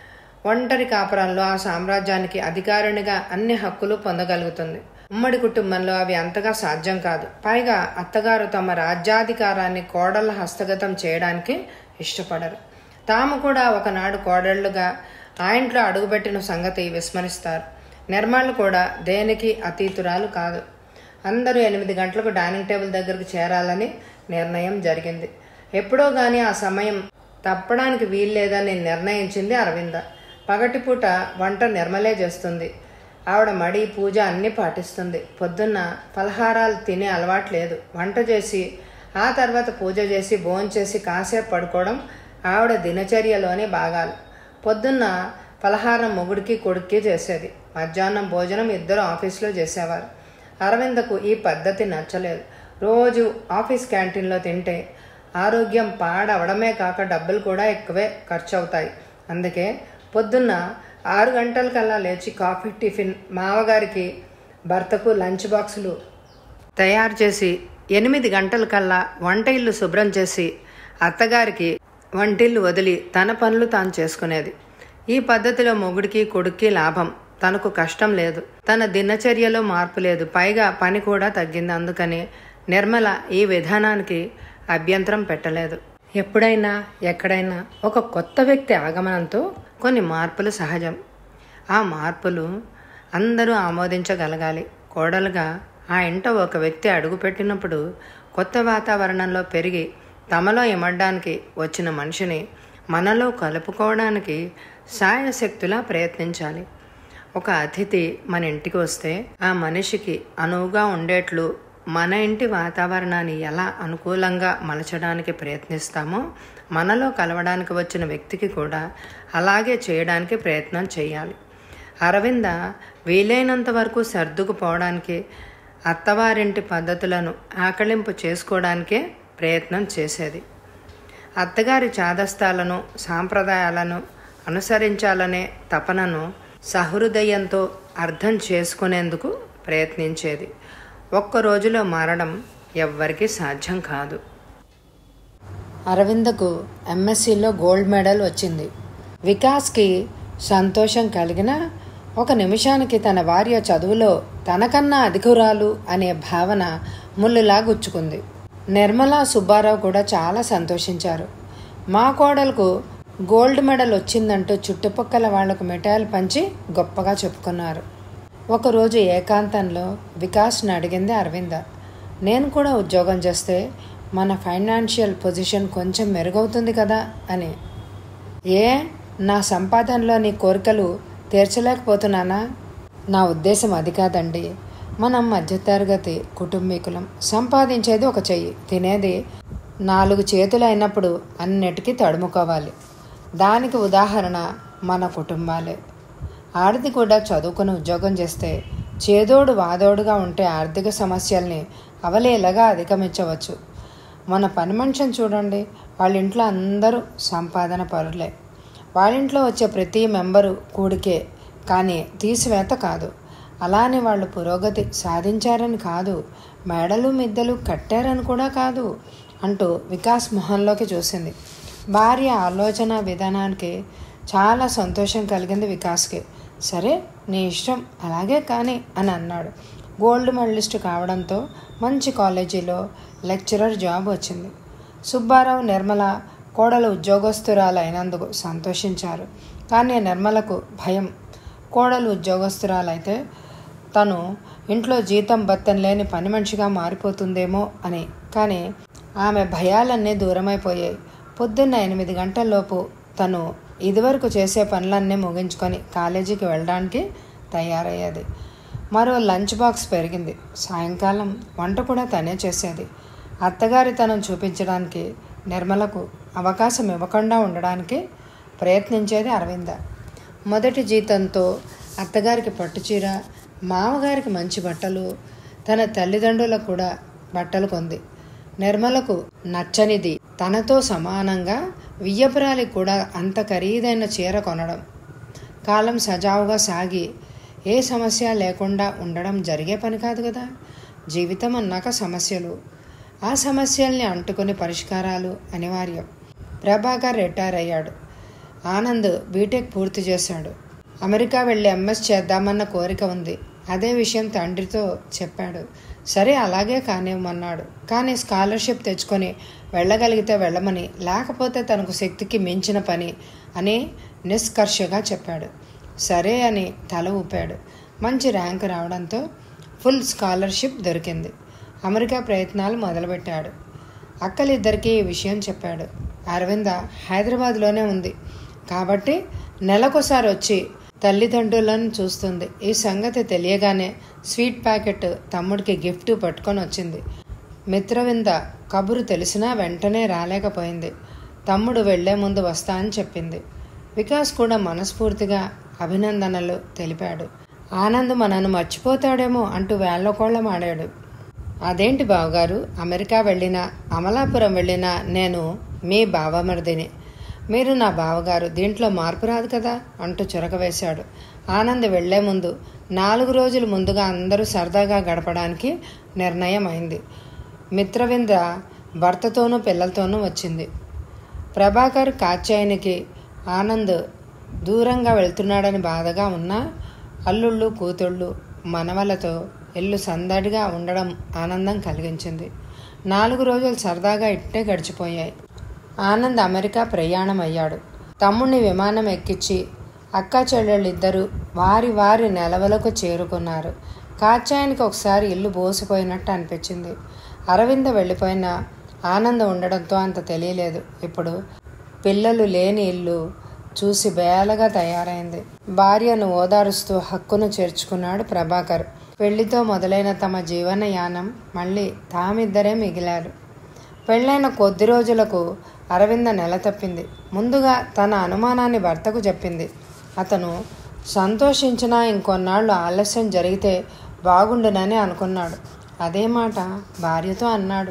ఒంటరి కాపురంలో ఆ సామ్రాజ్యానికి అధికారినిగా అన్ని హక్కులు పొందగలుగుతుంది ఉమ్మడి కుటుంబంలో అవి అంతగా సాధ్యం కాదు పైగా అత్తగారు తమ రాజ్యాధికారాన్ని కోడళ్ళ హస్తగతం చేయడానికి ఇష్టపడరు తాము కూడా ఒకనాడు కోడళ్లుగా ఆ ఇంట్లో అడుగుపెట్టిన సంగతి విస్మరిస్తారు నిర్మల్ కూడా దేనికి అతీతురాలు కాదు అందరూ ఎనిమిది గంటలకు డైనింగ్ టేబుల్ దగ్గరకు చేరాలని నిర్ణయం జరిగింది ఎప్పుడో గాని ఆ సమయం తప్పడానికి వీల్లేదని నిర్ణయించింది అరవింద పగటిపూట వంట నిర్మలే చేస్తుంది ఆవిడ మడి పూజ అన్నీ పాటిస్తుంది పొద్దున్న పలహారాలు తినే అలవాటు లేదు వంట చేసి ఆ తర్వాత పూజ చేసి భోంచేసి కాసేపు పడుకోవడం ఆవిడ దినచర్యలోని భాగాలు పొద్దున్న పలహారం మొగుడికి కొడుక్కి చేసేది మధ్యాహ్నం భోజనం ఇద్దరు ఆఫీస్లో చేసేవారు అరవిందకు ఈ పద్ధతి నచ్చలేదు రోజు ఆఫీస్ క్యాంటీన్లో తింటే ఆరోగ్యం పాడవడమే కాక డబ్బులు కూడా ఎక్కువే ఖర్చు అవుతాయి అందుకే పొద్దున్న ఆరు గంటలకల్లా లేచి కాఫీ టిఫిన్ మావగారికి భర్తకు లంచ్ బాక్సులు తయారు చేసి ఎనిమిది గంటలకల్లా వంట ఇల్లు శుభ్రం చేసి అత్తగారికి వంటిల్లు వదిలి తన పనులు తాను చేసుకునేది ఈ పద్ధతిలో మొగుడికి కొడుక్కి లాభం తనకు కష్టం లేదు తన దినచర్యలో మార్పు లేదు పైగా పని కూడా తగ్గింది అందుకని నిర్మల ఈ విధానానికి అభ్యంతరం పెట్టలేదు ఎప్పుడైనా ఎక్కడైనా ఒక కొత్త వ్యక్తి ఆగమనంతో కొన్ని మార్పులు సహజం ఆ మార్పులు అందరూ ఆమోదించగలగాలి కోడలుగా ఆ ఇంట ఒక వ్యక్తి అడుగుపెట్టినప్పుడు కొత్త వాతావరణంలో పెరిగి తమలో ఇమడ్డానికి వచ్చిన మనిషిని మనలో కలుపుకోవడానికి సాయశక్తులా ప్రయత్నించాలి ఒక అతిథి మన ఇంటికి వస్తే ఆ మనిషికి అనువుగా ఉండేట్లు మన ఇంటి వాతావరణాన్ని ఎలా అనుకూలంగా మలచడానికి ప్రయత్నిస్తామో మనలో కలవడానికి వచ్చిన వ్యక్తికి కూడా అలాగే చేయడానికి ప్రయత్నం చేయాలి అరవింద వీలైనంత వరకు సర్దుకుపోవడానికి అత్తవారింటి పద్ధతులను ఆకలింపు చేసుకోవడానికే ప్రయత్నం చేసేది అత్తగారి చాదస్తాలను సాంప్రదాయాలను అనుసరించాలనే తపనను సహృదయంతో అర్థం చేసుకునేందుకు ప్రయత్నించేది ఒక్క రోజులో మారడం ఎవ్వరికీ సాధ్యం కాదు అరవిందకు ఎంఎస్సిలో గోల్డ్ మెడల్ వచ్చింది వికాస్కి సంతోషం కలిగిన ఒక నిమిషానికి తన భార్య చదువులో తనకన్నా అధికురాలు అనే భావన ముళ్ళులా గుచ్చుకుంది నిర్మల సుబ్బారావు కూడా చాలా సంతోషించారు మా కోడలకు గోల్డ్ మెడల్ వచ్చిందంటూ చుట్టుపక్కల వాళ్లకు మిఠాయిలు పంచి గొప్పగా చెప్పుకున్నారు ఒకరోజు ఏకాంతంలో వికాస్ని అడిగింది అరవింద నేను కూడా ఉద్యోగం చేస్తే మన ఫైనాన్షియల్ పొజిషన్ కొంచెం మెరుగవుతుంది కదా అని ఏ నా సంపాదనలో నీ కోరికలు తీర్చలేకపోతున్నానా నా ఉద్దేశం అది కాదండి మనం మధ్యతరగతి కుటుంబీకులం సంపాదించేది ఒక చెయ్యి తినేది నాలుగు చేతులు అయినప్పుడు అన్నిటికీ తడుముకోవాలి దానికి ఉదాహరణ మన కుటుంబాలే ఆడది కూడా చదువుకుని ఉద్యోగం చేస్తే చేదోడు వాదోడుగా ఉంటే ఆర్థిక సమస్యల్ని అవలేలగా అధిగమించవచ్చు మన పని మనిషిని చూడండి వాళ్ళ ఇంట్లో అందరూ సంపాదన పరులే వాళ్ళ ఇంట్లో వచ్చే ప్రతి మెంబరు కూడికే కానీ తీసివేత కాదు అలానే వాళ్ళు పురోగతి సాధించారని కాదు మేడలు మిద్దెలు కట్టారని కూడా కాదు అంటూ వికాస్ మొహంలోకి చూసింది భార్య ఆలోచన విధానానికి చాలా సంతోషం కలిగింది వికాస్కి సరే నీ ఇష్టం అలాగే కానీ అని అన్నాడు గోల్డ్ మెడలిస్ట్ కావడంతో మంచి కాలేజీలో లెక్చరర్ జాబ్ వచ్చింది సుబ్బారావు నిర్మల కోడలు ఉద్యోగస్తురాలు అయినందుకు సంతోషించారు కానీ నిర్మలకు భయం కోడలు ఉద్యోగస్తురాలైతే తను ఇంట్లో జీతం బత్తం లేని పని మనిషిగా మారిపోతుందేమో అని కానీ ఆమె భయాలన్నీ దూరమైపోయాయి పొద్దున్న ఎనిమిది గంటల్లోపు తను ఇదివరకు చేసే పనులన్నీ ముగించుకొని కాలేజీకి వెళ్ళడానికి తయారయ్యేది మరో లంచ్ బాక్స్ పెరిగింది సాయంకాలం వంట కూడా తనే చేసేది అత్తగారి తనం చూపించడానికి నిర్మలకు అవకాశం ఇవ్వకుండా ఉండడానికి ప్రయత్నించేది అరవింద మొదటి జీతంతో అత్తగారికి పట్టుచీర మామగారికి మంచి బట్టలు తన తల్లిదండ్రులకు కూడా బట్టలు కొంది నిర్మలకు నచ్చనిది తనతో సమానంగా వియ్యపురాలికి కూడా అంత ఖరీదైన చీర కొనడం కాలం సజావుగా సాగి ఏ సమస్య లేకుండా ఉండడం జరిగే పని కాదు కదా జీవితం అన్నాక సమస్యలు ఆ సమస్యల్ని అంటుకుని పరిష్కారాలు అనివార్యం ప్రభాకర్ రిటైర్ అయ్యాడు ఆనంద్ బీటెక్ పూర్తి చేశాడు అమెరికా వెళ్ళి ఎంఎస్ చేద్దామన్న కోరిక ఉంది అదే విషయం తండ్రితో చెప్పాడు సరే అలాగే కానివ్వమన్నాడు కానీ స్కాలర్షిప్ తెచ్చుకొని వెళ్ళగలిగితే వెళ్ళమని లేకపోతే తనకు శక్తికి మించిన పని అని నిష్కర్షగా చెప్పాడు సరే అని తల ఊపాడు మంచి ర్యాంక్ రావడంతో ఫుల్ స్కాలర్షిప్ దొరికింది అమెరికా ప్రయత్నాలు మొదలుపెట్టాడు అక్కలిద్దరికీ ఈ విషయం చెప్పాడు అరవింద హైదరాబాద్లోనే ఉంది కాబట్టి నెలకోసారి వచ్చి తల్లిదండ్రులను చూస్తుంది ఈ సంగతి తెలియగానే స్వీట్ ప్యాకెట్ తమ్ముడికి గిఫ్ట్ పట్టుకొని వచ్చింది మిత్రవింద కబురు తెలిసినా వెంటనే రాలేకపోయింది తమ్ముడు వెళ్లే ముందు వస్తా అని చెప్పింది వికాస్ కూడా మనస్ఫూర్తిగా అభినందనలు తెలిపాడు ఆనంద్ మనను మర్చిపోతాడేమో అంటూ వేళ్ళకోళ్ళం ఆడాడు అదేంటి బావగారు అమెరికా వెళ్ళినా అమలాపురం వెళ్ళినా నేను మీ బావమరిదిని మీరు నా బావగారు దీంట్లో మార్పు రాదు కదా అంటూ చురకవేశాడు ఆనంద్ వెళ్లే ముందు నాలుగు రోజులు ముందుగా అందరూ సరదాగా గడపడానికి నిర్ణయం అయింది మిత్రవింద భర్తతోనూ పిల్లలతోనూ వచ్చింది ప్రభాకర్ కాచాయనికి ఆనంద్ దూరంగా వెళ్తున్నాడని బాధగా ఉన్నా అల్లుళ్ళు కూతుళ్ళు మనవలతో ఇల్లు సందడిగా ఉండడం ఆనందం కలిగించింది నాలుగు రోజులు సరదాగా ఇట్టే గడిచిపోయాయి ఆనంద్ అమెరికా ప్రయాణం అయ్యాడు తమ్ముడిని విమానం ఎక్కించి అక్క చెల్లెళ్ళిద్దరూ వారి వారి నెలవలకు చేరుకున్నారు కాచాయనికి ఒకసారి ఇల్లు బోసిపోయినట్టు అనిపించింది అరవింద వెళ్ళిపోయిన ఆనందం ఉండడంతో అంత తెలియలేదు ఇప్పుడు పిల్లలు లేని ఇల్లు చూసి బేలగా తయారైంది భార్యను ఓదారుస్తూ హక్కును చేర్చుకున్నాడు ప్రభాకర్ పెళ్లితో మొదలైన తమ జీవనయానం మళ్ళీ తామిద్దరే మిగిలారు పెళ్ళైన కొద్ది రోజులకు అరవింద నెల తప్పింది ముందుగా తన అనుమానాన్ని భర్తకు చెప్పింది అతను సంతోషించినా ఇంకొన్నాళ్ళు ఆలస్యం జరిగితే బాగుండునని అనుకున్నాడు అదే మాట భార్యతో అన్నాడు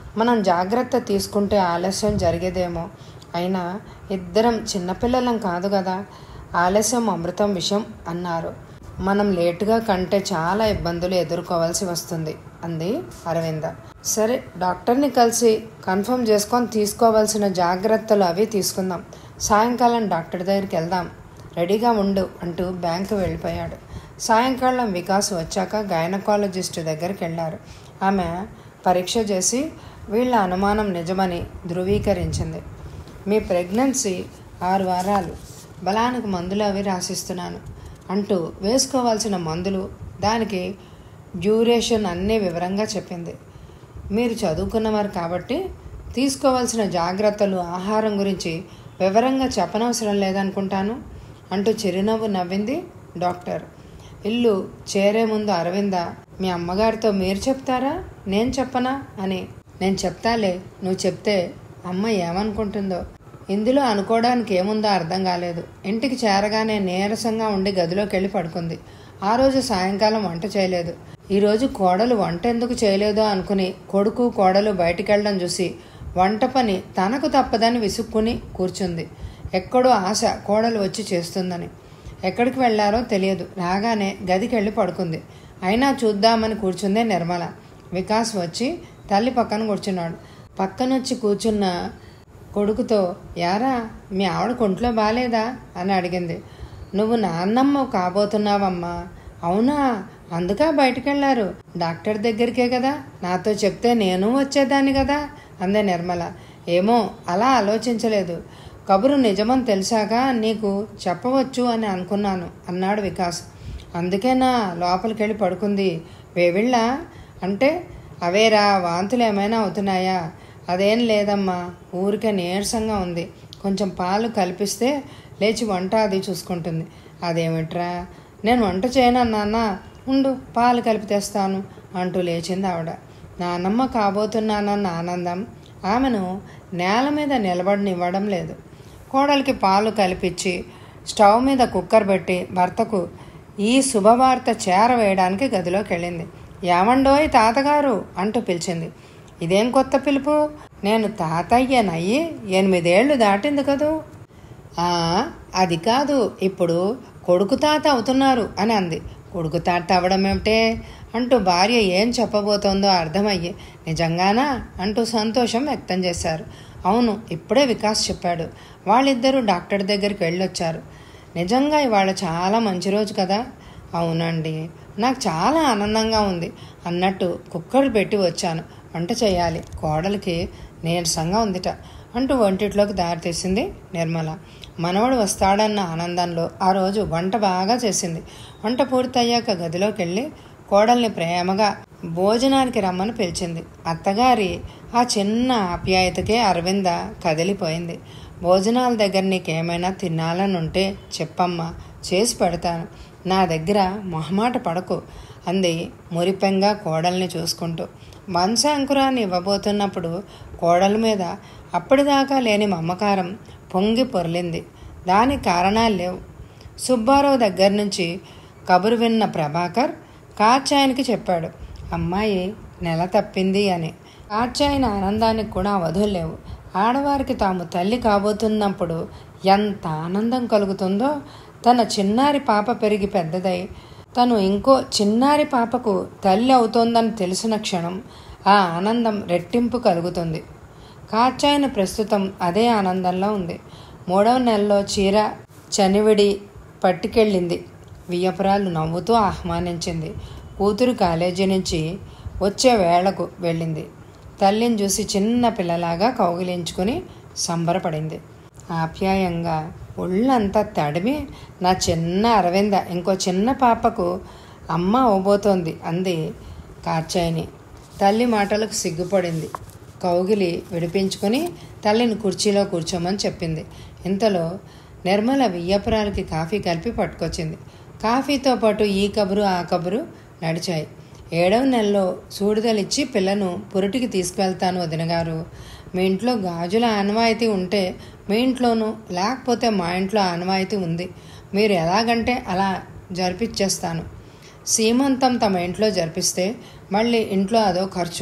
మనం జాగ్రత్త తీసుకుంటే ఆలస్యం జరిగేదేమో అయినా ఇద్దరం చిన్నపిల్లలం కాదు కదా ఆలస్యం అమృతం విషం అన్నారు మనం లేటుగా కంటే చాలా ఇబ్బందులు ఎదుర్కోవాల్సి వస్తుంది అంది అరవింద సరే డాక్టర్ని కలిసి కన్ఫర్మ్ చేసుకొని తీసుకోవాల్సిన జాగ్రత్తలు అవి తీసుకుందాం సాయంకాలం డాక్టర్ దగ్గరికి వెళ్దాం రెడీగా ఉండు అంటూ బ్యాంకు వెళ్ళిపోయాడు సాయంకాలం వికాస్ వచ్చాక గైనకాలజిస్ట్ దగ్గరికి వెళ్ళారు ఆమె పరీక్ష చేసి వీళ్ళ అనుమానం నిజమని ధృవీకరించింది మీ ప్రెగ్నెన్సీ ఆరు వారాలు బలానికి మందులు అవి రాసిస్తున్నాను అంటూ వేసుకోవాల్సిన మందులు దానికి డ్యూరేషన్ అన్నీ వివరంగా చెప్పింది మీరు చదువుకున్నవారు కాబట్టి తీసుకోవాల్సిన జాగ్రత్తలు ఆహారం గురించి వివరంగా చెప్పనవసరం లేదనుకుంటాను అంటూ చిరునవ్వు నవ్వింది డాక్టర్ ఇల్లు చేరే ముందు అరవింద మీ అమ్మగారితో మీరు చెప్తారా నేను చెప్పనా అని నేను చెప్తాలే నువ్వు చెప్తే అమ్మ ఏమనుకుంటుందో ఇందులో అనుకోవడానికి ఏముందో అర్థం కాలేదు ఇంటికి చేరగానే నీరసంగా ఉండి గదిలోకి వెళ్ళి పడుకుంది ఆ రోజు సాయంకాలం వంట చేయలేదు ఈరోజు కోడలు వంట ఎందుకు చేయలేదో అనుకుని కొడుకు కోడలు బయటికి వెళ్ళడం చూసి వంట పని తనకు తప్పదని విసుక్కుని కూర్చుంది ఎక్కడో ఆశ కోడలు వచ్చి చేస్తుందని ఎక్కడికి వెళ్ళారో తెలియదు రాగానే గదికి వెళ్ళి పడుకుంది అయినా చూద్దామని కూర్చుందే నిర్మల వికాస్ వచ్చి తల్లి పక్కన కూర్చున్నాడు పక్కనొచ్చి కూర్చున్న కొడుకుతో యారా మీ ఆవిడ కొంట్లో బాలేదా అని అడిగింది నువ్వు నాన్నమ్మ కాబోతున్నావమ్మా అవునా అందుకా బయటకెళ్ళారు డాక్టర్ దగ్గరికే కదా నాతో చెప్తే నేను వచ్చేదాన్ని కదా అందే నిర్మల ఏమో అలా ఆలోచించలేదు కబురు నిజమని తెలిసాక నీకు చెప్పవచ్చు అని అనుకున్నాను అన్నాడు వికాస్ అందుకేనా లోపలికి వెళ్ళి పడుకుంది వేవిళ్ళ అంటే అవేరా వాంతులు ఏమైనా అవుతున్నాయా అదేం లేదమ్మా ఊరికే నీరసంగా ఉంది కొంచెం పాలు కల్పిస్తే లేచి వంట అది చూసుకుంటుంది అదేమిట్రా నేను వంట చేయను నాన్న ఉండు పాలు కలిపి తెస్తాను అంటూ లేచింది ఆవిడ నానమ్మ కాబోతున్నానన్న ఆనందం ఆమెను నేల మీద నిలబడనివ్వడం లేదు కోడలికి పాలు కలిపించి స్టవ్ మీద కుక్కర్ పెట్టి భర్తకు ఈ శుభవార్త చేరవేయడానికి గదిలోకి వెళ్ళింది ఏమండోయ్ తాతగారు అంటూ పిలిచింది ఇదేం కొత్త పిలుపు నేను తాతయ్యనయ్యి ఎనిమిదేళ్లు దాటింది కదూ "ఆ, అది కాదు ఇప్పుడు కొడుకు తాత అవుతున్నారు అని అంది కొడుకు తాత అవడం ఏమిటే అంటూ భార్య ఏం చెప్పబోతోందో అర్థమయ్యి నిజంగానా అంటూ సంతోషం వ్యక్తం చేశారు అవును ఇప్పుడే వికాస్ చెప్పాడు వాళ్ళిద్దరూ డాక్టర్ దగ్గరికి వెళ్ళొచ్చారు నిజంగా ఇవాళ చాలా మంచి రోజు కదా అవునండి నాకు చాలా ఆనందంగా ఉంది అన్నట్టు కుక్కర్ పెట్టి వచ్చాను వంట చేయాలి కోడలికి నీరసంగా ఉందిట అంటూ వంటిట్లోకి దారి తీసింది నిర్మల మనవడు వస్తాడన్న ఆనందంలో ఆ రోజు వంట బాగా చేసింది వంట పూర్తయ్యాక గదిలోకి వెళ్ళి కోడల్ని ప్రేమగా భోజనానికి రమ్మని పిలిచింది అత్తగారి ఆ చిన్న ఆప్యాయతకే అరవింద కదిలిపోయింది భోజనాల దగ్గర నీకేమైనా తినాలని ఉంటే చెప్పమ్మా చేసి పెడతాను నా దగ్గర మొహమాట పడకు అంది మురిపెంగా కోడల్ని చూసుకుంటూ వంశాంకురాన్ని ఇవ్వబోతున్నప్పుడు కోడల మీద అప్పటిదాకా లేని మమకారం పొంగి పొర్లింది దానికి కారణాలు లేవు సుబ్బారావు దగ్గర నుంచి కబురు విన్న ప్రభాకర్ కాచాయనికి చెప్పాడు అమ్మాయి నెల తప్పింది అని కాచాయన ఆనందానికి కూడా అవధులు లేవు ఆడవారికి తాము తల్లి కాబోతున్నప్పుడు ఎంత ఆనందం కలుగుతుందో తన చిన్నారి పాప పెరిగి పెద్దదై తను ఇంకో చిన్నారి పాపకు తల్లి అవుతోందని తెలిసిన క్షణం ఆ ఆనందం రెట్టింపు కలుగుతుంది కాచాయన ప్రస్తుతం అదే ఆనందంలో ఉంది మూడవ నెలలో చీర చనివిడి పట్టుకెళ్ళింది వియ్యపురాలు నవ్వుతూ ఆహ్వానించింది కూతురు కాలేజీ నుంచి వచ్చే వేళకు వెళ్ళింది తల్లిని చూసి చిన్న పిల్లలాగా కౌగిలించుకుని సంబరపడింది ఆప్యాయంగా ఒళ్ళంతా తడిమి నా చిన్న అరవింద ఇంకో చిన్న పాపకు అమ్మ అవబోతోంది అంది కార్చాయిని తల్లి మాటలకు సిగ్గుపడింది కౌగిలి విడిపించుకొని తల్లిని కుర్చీలో కూర్చోమని చెప్పింది ఇంతలో నిర్మల వియ్యపురాలకి కాఫీ కలిపి పట్టుకొచ్చింది కాఫీతో పాటు ఈ కబురు ఆ కబురు నడిచాయి ఏడవ నెలలో సూడిదలిచ్చి పిల్లను పురిటికి తీసుకువెళ్తాను వదినగారు మీ ఇంట్లో గాజుల ఆనవాయితీ ఉంటే మీ ఇంట్లోనూ లేకపోతే మా ఇంట్లో ఆనవాయితీ ఉంది మీరు ఎలాగంటే అలా జరిపిచ్చేస్తాను సీమంతం తమ ఇంట్లో జరిపిస్తే మళ్ళీ ఇంట్లో అదో ఖర్చు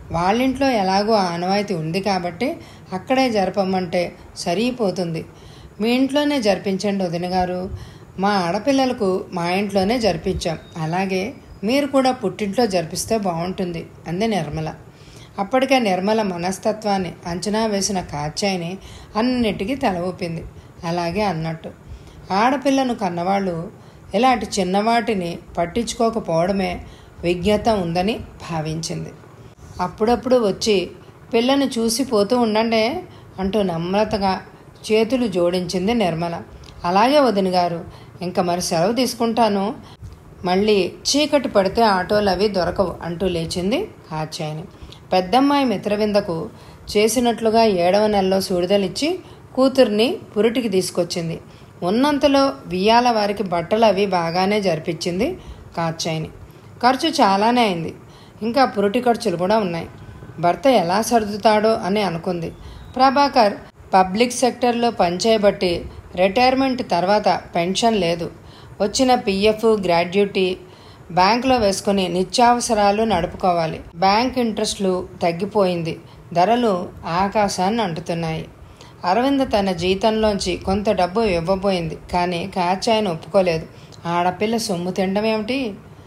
వాళ్ళింట్లో ఎలాగో ఆనవాయితీ ఉంది కాబట్టి అక్కడే జరపమంటే సరిపోతుంది మీ ఇంట్లోనే జరిపించండి వదిన గారు మా ఆడపిల్లలకు మా ఇంట్లోనే జరిపించాం అలాగే మీరు కూడా పుట్టింట్లో జరిపిస్తే బాగుంటుంది అంది నిర్మల అప్పటికే నిర్మల మనస్తత్వాన్ని అంచనా వేసిన కాచాయిని అన్నిటికీ తల ఊపింది అలాగే అన్నట్టు ఆడపిల్లను కన్నవాళ్ళు ఇలాంటి చిన్నవాటిని పట్టించుకోకపోవడమే విజ్ఞత ఉందని భావించింది అప్పుడప్పుడు వచ్చి పిల్లను చూసి పోతూ ఉండండి అంటూ నమ్రతగా చేతులు జోడించింది నిర్మల అలాగే వదిన గారు ఇంకా మరి సెలవు తీసుకుంటాను మళ్ళీ చీకటి పడితే ఆటోలు అవి దొరకవు అంటూ లేచింది కాచాయని పెద్దమ్మాయి మిత్రవిందకు చేసినట్లుగా ఏడవ నెలలో సూడిదలిచ్చి కూతుర్ని పురిటికి తీసుకొచ్చింది ఉన్నంతలో వియ్యాల వారికి బట్టలు అవి బాగానే జరిపించింది కాచాయిని ఖర్చు చాలానే అయింది ఇంకా పురిటి ఖర్చులు కూడా ఉన్నాయి భర్త ఎలా సర్దుతాడో అని అనుకుంది ప్రభాకర్ పబ్లిక్ సెక్టర్లో పనిచేయబట్టి రిటైర్మెంట్ తర్వాత పెన్షన్ లేదు వచ్చిన పిఎఫ్ గ్రాడ్యుటీ బ్యాంకులో వేసుకుని నిత్యావసరాలు నడుపుకోవాలి బ్యాంక్ ఇంట్రెస్ట్లు తగ్గిపోయింది ధరలు ఆకాశాన్ని అంటుతున్నాయి అరవింద్ తన జీతంలోంచి కొంత డబ్బు ఇవ్వబోయింది కానీ కాచాయని ఒప్పుకోలేదు ఆడపిల్ల సొమ్ము తినడం ఏమిటి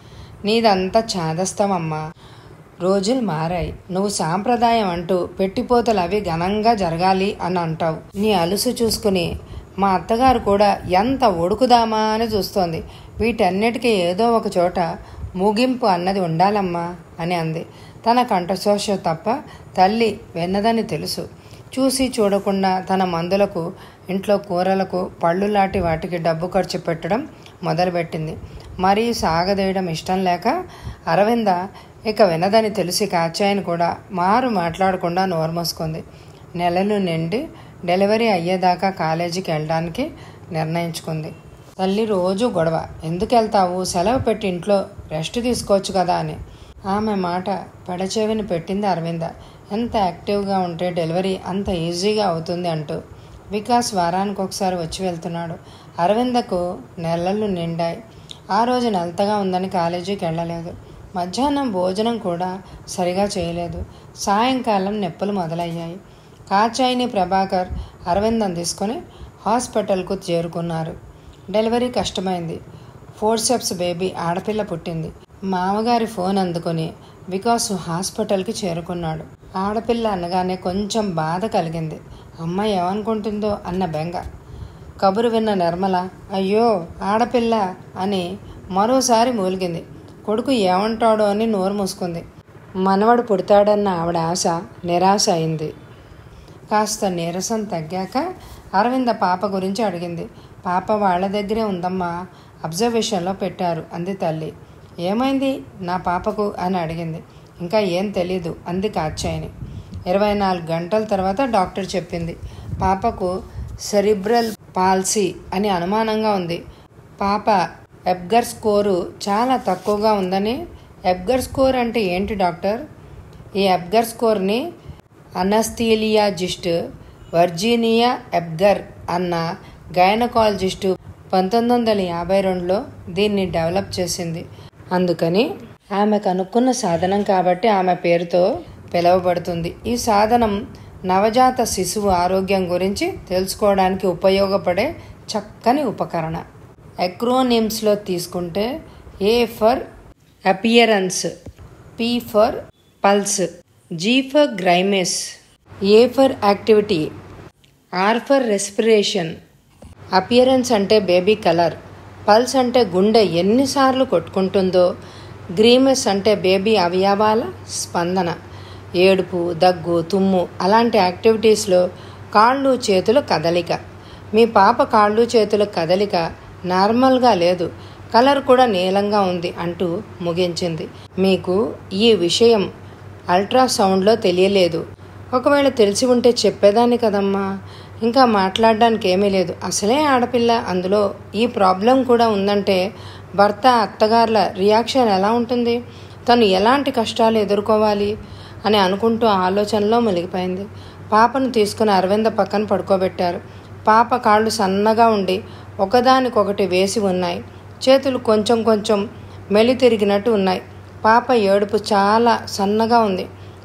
నీదంతా చాదస్తామమ్మా రోజులు మారాయి నువ్వు సాంప్రదాయం అంటూ పెట్టిపోతలు అవి ఘనంగా జరగాలి అని అంటావు నీ అలుసు చూసుకుని మా అత్తగారు కూడా ఎంత ఒడుకుదామా అని చూస్తోంది వీటన్నిటికీ ఏదో ఒక చోట ముగింపు అన్నది ఉండాలమ్మా అని అంది తన కంఠశోష తప్ప తల్లి వెన్నదని తెలుసు చూసి చూడకుండా తన మందులకు ఇంట్లో కూరలకు పళ్ళు లాంటి వాటికి డబ్బు ఖర్చు పెట్టడం మొదలుపెట్టింది మరీ సాగదేయడం ఇష్టం లేక అరవింద ఇక వినదని తెలిసి కాచాయని కూడా మారు మాట్లాడకుండా నోరు మూసుకుంది నెలలు నిండి డెలివరీ అయ్యేదాకా కాలేజీకి వెళ్ళడానికి నిర్ణయించుకుంది తల్లి రోజు గొడవ ఎందుకు వెళ్తావు సెలవు పెట్టి ఇంట్లో రెస్ట్ తీసుకోవచ్చు కదా అని ఆమె మాట పెడచెవిని పెట్టింది అరవింద ఎంత యాక్టివ్గా ఉంటే డెలివరీ అంత ఈజీగా అవుతుంది అంటూ వికాస్ వారానికి ఒకసారి వచ్చి వెళ్తున్నాడు అరవిందకు నెలలు నిండాయి ఆ రోజు నెలతగా ఉందని కాలేజీకి వెళ్ళలేదు మధ్యాహ్నం భోజనం కూడా సరిగా చేయలేదు సాయంకాలం నొప్పులు మొదలయ్యాయి కాచాయిని ప్రభాకర్ అరవిందం తీసుకొని హాస్పిటల్కు చేరుకున్నారు డెలివరీ కష్టమైంది ఫోర్సెప్స్ బేబీ ఆడపిల్ల పుట్టింది మామగారి ఫోన్ అందుకొని వికాస్ హాస్పిటల్కి చేరుకున్నాడు ఆడపిల్ల అనగానే కొంచెం బాధ కలిగింది అమ్మ ఏమనుకుంటుందో అన్న బెంగ కబురు విన్న నిర్మల అయ్యో ఆడపిల్ల అని మరోసారి మూలిగింది కొడుకు ఏమంటాడో అని నోరు మూసుకుంది మనవడు పుడతాడన్న ఆవిడ ఆశ నిరాశ అయింది కాస్త నీరసం తగ్గాక అరవింద పాప గురించి అడిగింది పాప వాళ్ళ దగ్గరే ఉందమ్మా అబ్జర్వేషన్లో పెట్టారు అంది తల్లి ఏమైంది నా పాపకు అని అడిగింది ఇంకా ఏం తెలీదు అంది కాచాయని ఇరవై నాలుగు గంటల తర్వాత డాక్టర్ చెప్పింది పాపకు సెరిబ్రల్ పాల్సీ అని అనుమానంగా ఉంది పాప ఎబ్గర్ స్కోరు చాలా తక్కువగా ఉందని ఎబ్గర్ స్కోర్ అంటే ఏంటి డాక్టర్ ఈ ఎబ్గర్ స్కోర్ని అనస్థీలియాజిస్ట్ వర్జీనియా ఎబ్గర్ అన్న గైనకాలజిస్టు పంతొమ్మిది వందల యాభై రెండులో దీన్ని డెవలప్ చేసింది అందుకని ఆమె కనుక్కున్న సాధనం కాబట్టి ఆమె పేరుతో పిలువబడుతుంది ఈ సాధనం నవజాత శిశువు ఆరోగ్యం గురించి తెలుసుకోవడానికి ఉపయోగపడే చక్కని ఉపకరణ ఎక్రోనిమ్స్లో తీసుకుంటే A for appearance P for pulse G for grimace A for activity R for respiration appearance అంటే బేబీ కలర్ పల్స్ అంటే గుండె ఎన్నిసార్లు కొట్టుకుంటుందో గ్రీమెస్ అంటే బేబీ అవయవాల స్పందన ఏడుపు దగ్గు తుమ్ము అలాంటి యాక్టివిటీస్లో కాళ్ళు చేతుల కదలిక మీ పాప కాళ్ళు చేతుల కదలిక నార్మల్గా లేదు కలర్ కూడా నీలంగా ఉంది అంటూ ముగించింది మీకు ఈ విషయం అల్ట్రాసౌండ్లో తెలియలేదు ఒకవేళ తెలిసి ఉంటే చెప్పేదాన్ని కదమ్మా ఇంకా మాట్లాడడానికి ఏమీ లేదు అసలే ఆడపిల్ల అందులో ఈ ప్రాబ్లం కూడా ఉందంటే భర్త అత్తగారుల రియాక్షన్ ఎలా ఉంటుంది తను ఎలాంటి కష్టాలు ఎదుర్కోవాలి అని అనుకుంటూ ఆలోచనలో మునిగిపోయింది పాపను తీసుకుని అరవింద పక్కన పడుకోబెట్టారు పాప కాళ్ళు సన్నగా ఉండి ఒకదానికొకటి వేసి ఉన్నాయి చేతులు కొంచెం కొంచెం మెలి తిరిగినట్టు ఉన్నాయి పాప ఏడుపు చాలా సన్నగా ఉంది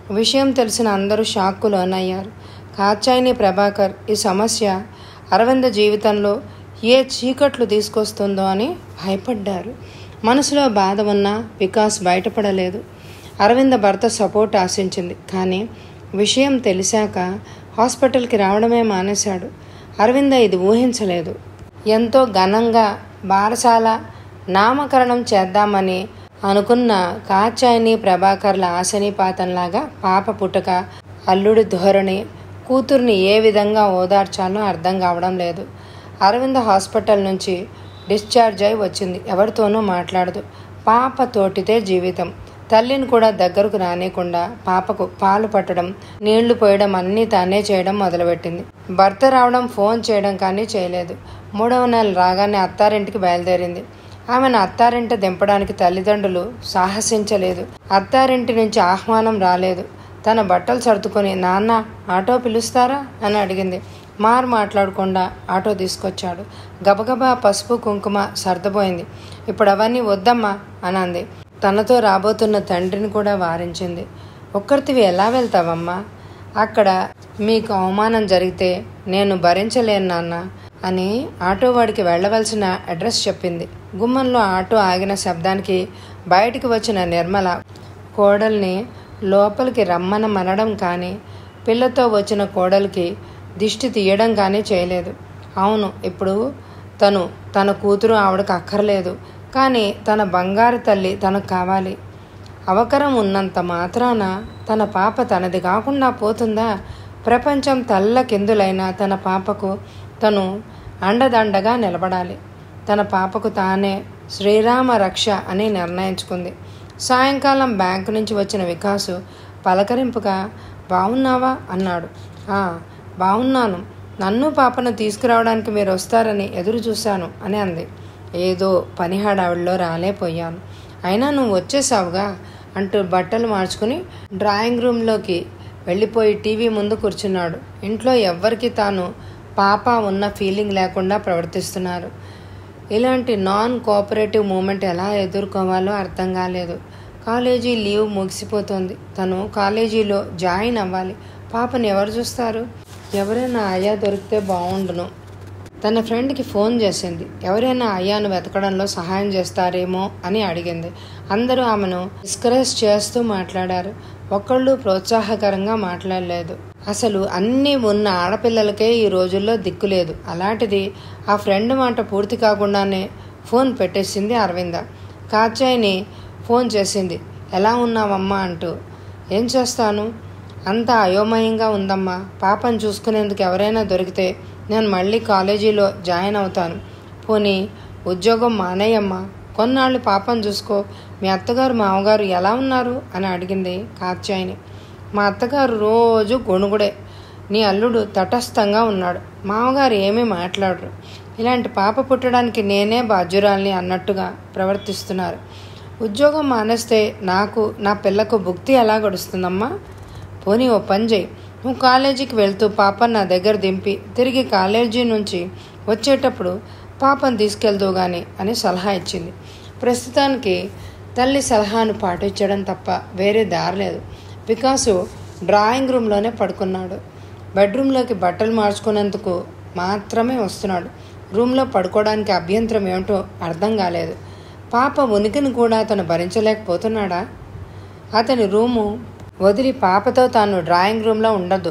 విషయం తెలిసిన అందరూ షాక్కు లోనయ్యారు కాచాయిని ప్రభాకర్ ఈ సమస్య అరవింద జీవితంలో ఏ చీకట్లు తీసుకొస్తుందో అని భయపడ్డారు మనసులో బాధ ఉన్నా వికాస్ బయటపడలేదు అరవింద భర్త సపోర్ట్ ఆశించింది కానీ విషయం తెలిసాక హాస్పిటల్కి రావడమే మానేశాడు అరవింద ఇది ఊహించలేదు ఎంతో ఘనంగా బారసాల నామకరణం చేద్దామని అనుకున్న కాచాయిని ప్రభాకర్ల ఆశనిపాతంలాగా పాప పుట్టక అల్లుడి ధోరణి కూతుర్ని ఏ విధంగా ఓదార్చాలో అర్థం కావడం లేదు అరవింద హాస్పిటల్ నుంచి డిశ్చార్జ్ అయి వచ్చింది ఎవరితోనూ మాట్లాడదు పాప తోటితే జీవితం తల్లిని కూడా దగ్గరకు రానియకుండా పాపకు పాలు పట్టడం నీళ్లు పోయడం అన్నీ తానే చేయడం మొదలుపెట్టింది భర్త రావడం ఫోన్ చేయడం కానీ చేయలేదు మూడవ నెల రాగానే అత్తారింటికి బయలుదేరింది ఆమెను అత్తారింట దింపడానికి తల్లిదండ్రులు సాహసించలేదు అత్తారింటి నుంచి ఆహ్వానం రాలేదు తన బట్టలు సర్దుకొని నాన్న ఆటో పిలుస్తారా అని అడిగింది మార్ మాట్లాడకుండా ఆటో తీసుకొచ్చాడు గబగబా పసుపు కుంకుమ సర్దపోయింది ఇప్పుడు అవన్నీ వద్దమ్మా అని అంది తనతో రాబోతున్న తండ్రిని కూడా వారించింది ఒక్కరితివి ఎలా వెళ్తావమ్మా అక్కడ మీకు అవమానం జరిగితే నేను భరించలేను నాన్న అని ఆటో వాడికి వెళ్ళవలసిన అడ్రస్ చెప్పింది గుమ్మంలో ఆటో ఆగిన శబ్దానికి బయటికి వచ్చిన నిర్మల కోడల్ని లోపలికి రమ్మన మనడం కానీ పిల్లతో వచ్చిన కోడలికి దిష్టి తీయడం కానీ చేయలేదు అవును ఇప్పుడు తను తన కూతురు ఆవిడకు అక్కర్లేదు కానీ తన బంగారు తల్లి తనకు కావాలి అవకరం ఉన్నంత మాత్రాన తన పాప తనది కాకుండా పోతుందా ప్రపంచం తల్లకిందులైన తన పాపకు తను అండదండగా నిలబడాలి తన పాపకు తానే శ్రీరామ రక్ష అని నిర్ణయించుకుంది సాయంకాలం బ్యాంకు నుంచి వచ్చిన వికాసు పలకరింపుగా బాగున్నావా అన్నాడు "ఆ, బాగున్నాను నన్ను పాపను తీసుకురావడానికి మీరు వస్తారని ఎదురు చూశాను అని అంది ఏదో పని హడావిడిలో రాలేపోయాను అయినా నువ్వు వచ్చేసావుగా అంటూ బట్టలు మార్చుకుని డ్రాయింగ్ రూమ్లోకి వెళ్ళిపోయి టీవీ ముందు కూర్చున్నాడు ఇంట్లో ఎవ్వరికి తాను పాప ఉన్న ఫీలింగ్ లేకుండా ప్రవర్తిస్తున్నారు ఇలాంటి నాన్ కోఆపరేటివ్ మూమెంట్ ఎలా ఎదుర్కోవాలో అర్థం కాలేదు కాలేజీ లీవ్ ముగిసిపోతుంది తను కాలేజీలో జాయిన్ అవ్వాలి పాపను ఎవరు చూస్తారు ఎవరైనా ఆయా దొరికితే బాగుండును తన ఫ్రెండ్కి ఫోన్ చేసింది ఎవరైనా అయ్యాను వెతకడంలో సహాయం చేస్తారేమో అని అడిగింది అందరూ ఆమెను డిస్కరేజ్ చేస్తూ మాట్లాడారు ఒకళ్ళు ప్రోత్సాహకరంగా మాట్లాడలేదు అసలు అన్నీ ఉన్న ఆడపిల్లలకే ఈ రోజుల్లో దిక్కులేదు అలాంటిది ఆ ఫ్రెండ్ మాట పూర్తి కాకుండానే ఫోన్ పెట్టేసింది అరవింద కాచాయిని ఫోన్ చేసింది ఎలా ఉన్నావమ్మా అంటూ ఏం చేస్తాను అంత అయోమయంగా ఉందమ్మా పాపను చూసుకునేందుకు ఎవరైనా దొరికితే నేను మళ్ళీ కాలేజీలో జాయిన్ అవుతాను పోనీ ఉద్యోగం మానేయమ్మా కొన్నాళ్ళు పాపను చూసుకో మీ అత్తగారు మామగారు ఎలా ఉన్నారు అని అడిగింది కాత్యాయని మా అత్తగారు రోజు గొణుగుడే నీ అల్లుడు తటస్థంగా ఉన్నాడు మామగారు ఏమీ మాట్లాడరు ఇలాంటి పాప పుట్టడానికి నేనే బాధ్యురాల్ని అన్నట్టుగా ప్రవర్తిస్తున్నారు ఉద్యోగం మానేస్తే నాకు నా పిల్లకు భుక్తి ఎలా గడుస్తుందమ్మా పోనీ ఓ పని చేయి నువ్వు కాలేజీకి వెళ్తూ పాపను నా దగ్గర దింపి తిరిగి కాలేజీ నుంచి వచ్చేటప్పుడు పాపను తీసుకెళ్తూ గాని అని సలహా ఇచ్చింది ప్రస్తుతానికి తల్లి సలహాను పాటించడం తప్ప వేరే దారి లేదు వికాసు డ్రాయింగ్ రూమ్లోనే పడుకున్నాడు బెడ్రూమ్లోకి బట్టలు మార్చుకునేందుకు మాత్రమే వస్తున్నాడు రూమ్లో పడుకోవడానికి అభ్యంతరం ఏమిటో అర్థం కాలేదు పాప ఉనికిని కూడా అతను భరించలేకపోతున్నాడా అతని రూము వదిలి పాపతో తాను డ్రాయింగ్ రూమ్లో ఉండదు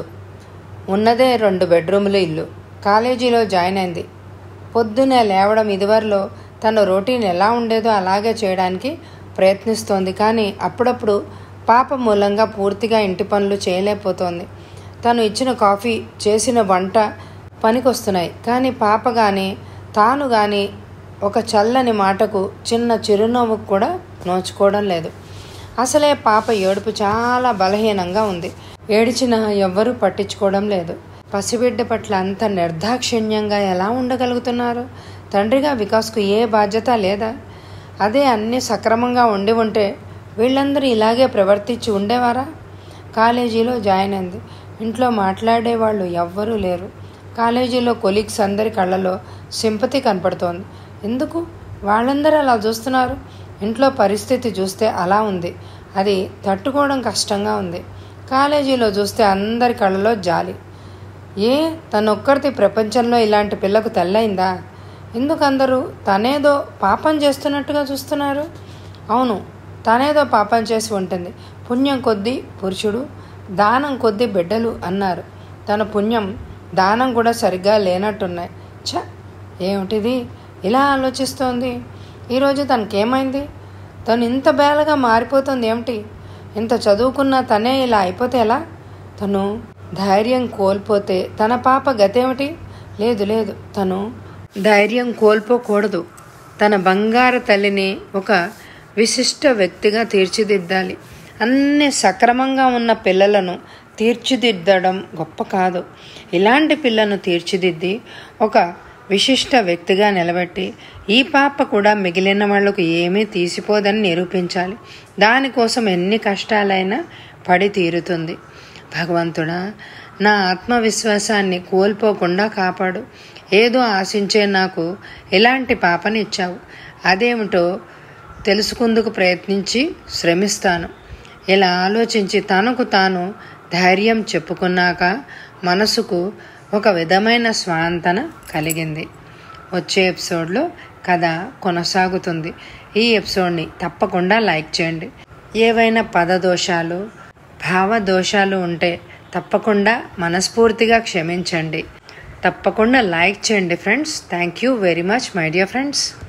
ఉన్నదే రెండు బెడ్రూములు ఇల్లు కాలేజీలో జాయిన్ అయింది పొద్దునే లేవడం ఇదివరలో తన రొటీన్ ఎలా ఉండేదో అలాగే చేయడానికి ప్రయత్నిస్తోంది కానీ అప్పుడప్పుడు పాప మూలంగా పూర్తిగా ఇంటి పనులు చేయలేకపోతోంది తను ఇచ్చిన కాఫీ చేసిన వంట పనికొస్తున్నాయి కానీ పాప కానీ తాను కానీ ఒక చల్లని మాటకు చిన్న చిరునవ్వుకు కూడా నోచుకోవడం లేదు అసలే పాప ఏడుపు చాలా బలహీనంగా ఉంది ఏడిచినా ఎవ్వరూ పట్టించుకోవడం లేదు పసిబిడ్డ పట్ల అంత నిర్దాక్షిణ్యంగా ఎలా ఉండగలుగుతున్నారు తండ్రిగా వికాస్కు ఏ బాధ్యత లేదా అదే అన్నీ సక్రమంగా ఉండి ఉంటే వీళ్ళందరూ ఇలాగే ప్రవర్తించి ఉండేవారా కాలేజీలో జాయిన్ అయింది ఇంట్లో మాట్లాడేవాళ్ళు ఎవ్వరూ లేరు కాలేజీలో కొలీగ్స్ అందరి కళ్ళలో సింపతి కనపడుతోంది ఎందుకు వాళ్ళందరూ అలా చూస్తున్నారు ఇంట్లో పరిస్థితి చూస్తే అలా ఉంది అది తట్టుకోవడం కష్టంగా ఉంది కాలేజీలో చూస్తే అందరి కళ్ళలో జాలి ఏ తనొక్కరిది ప్రపంచంలో ఇలాంటి పిల్లకు తెల్లైందా ఎందుకు అందరూ తనేదో పాపం చేస్తున్నట్టుగా చూస్తున్నారు అవును తనేదో పాపం చేసి ఉంటుంది పుణ్యం కొద్దీ పురుషుడు దానం కొద్దీ బిడ్డలు అన్నారు తన పుణ్యం దానం కూడా సరిగ్గా లేనట్టున్నాయి ఛ ఏమిటిది ఇలా ఆలోచిస్తోంది ఈరోజు తనకేమైంది తను ఇంత బేలగా మారిపోతుంది ఏమిటి ఇంత చదువుకున్నా తనే ఇలా అయిపోతే ఎలా తను ధైర్యం కోల్పోతే తన పాప గతేమిటి లేదు లేదు తను ధైర్యం కోల్పోకూడదు తన బంగారు తల్లిని ఒక విశిష్ట వ్యక్తిగా తీర్చిదిద్దాలి అన్ని సక్రమంగా ఉన్న పిల్లలను తీర్చిదిద్దడం గొప్ప కాదు ఇలాంటి పిల్లను తీర్చిదిద్ది ఒక విశిష్ట వ్యక్తిగా నిలబెట్టి ఈ పాప కూడా మిగిలిన వాళ్లకు ఏమీ తీసిపోదని నిరూపించాలి దానికోసం ఎన్ని కష్టాలైనా పడి తీరుతుంది భగవంతుడా నా ఆత్మవిశ్వాసాన్ని కోల్పోకుండా కాపాడు ఏదో ఆశించే నాకు ఎలాంటి పాపని ఇచ్చావు అదేమిటో తెలుసుకుందుకు ప్రయత్నించి శ్రమిస్తాను ఇలా ఆలోచించి తనకు తాను ధైర్యం చెప్పుకున్నాక మనసుకు ఒక విధమైన స్వాంతన కలిగింది వచ్చే ఎపిసోడ్లో కథ కొనసాగుతుంది ఈ ఎపిసోడ్ని తప్పకుండా లైక్ చేయండి ఏవైనా పదదోషాలు భావదోషాలు ఉంటే తప్పకుండా మనస్ఫూర్తిగా క్షమించండి తప్పకుండా లైక్ చేయండి friends thank you very much my dear friends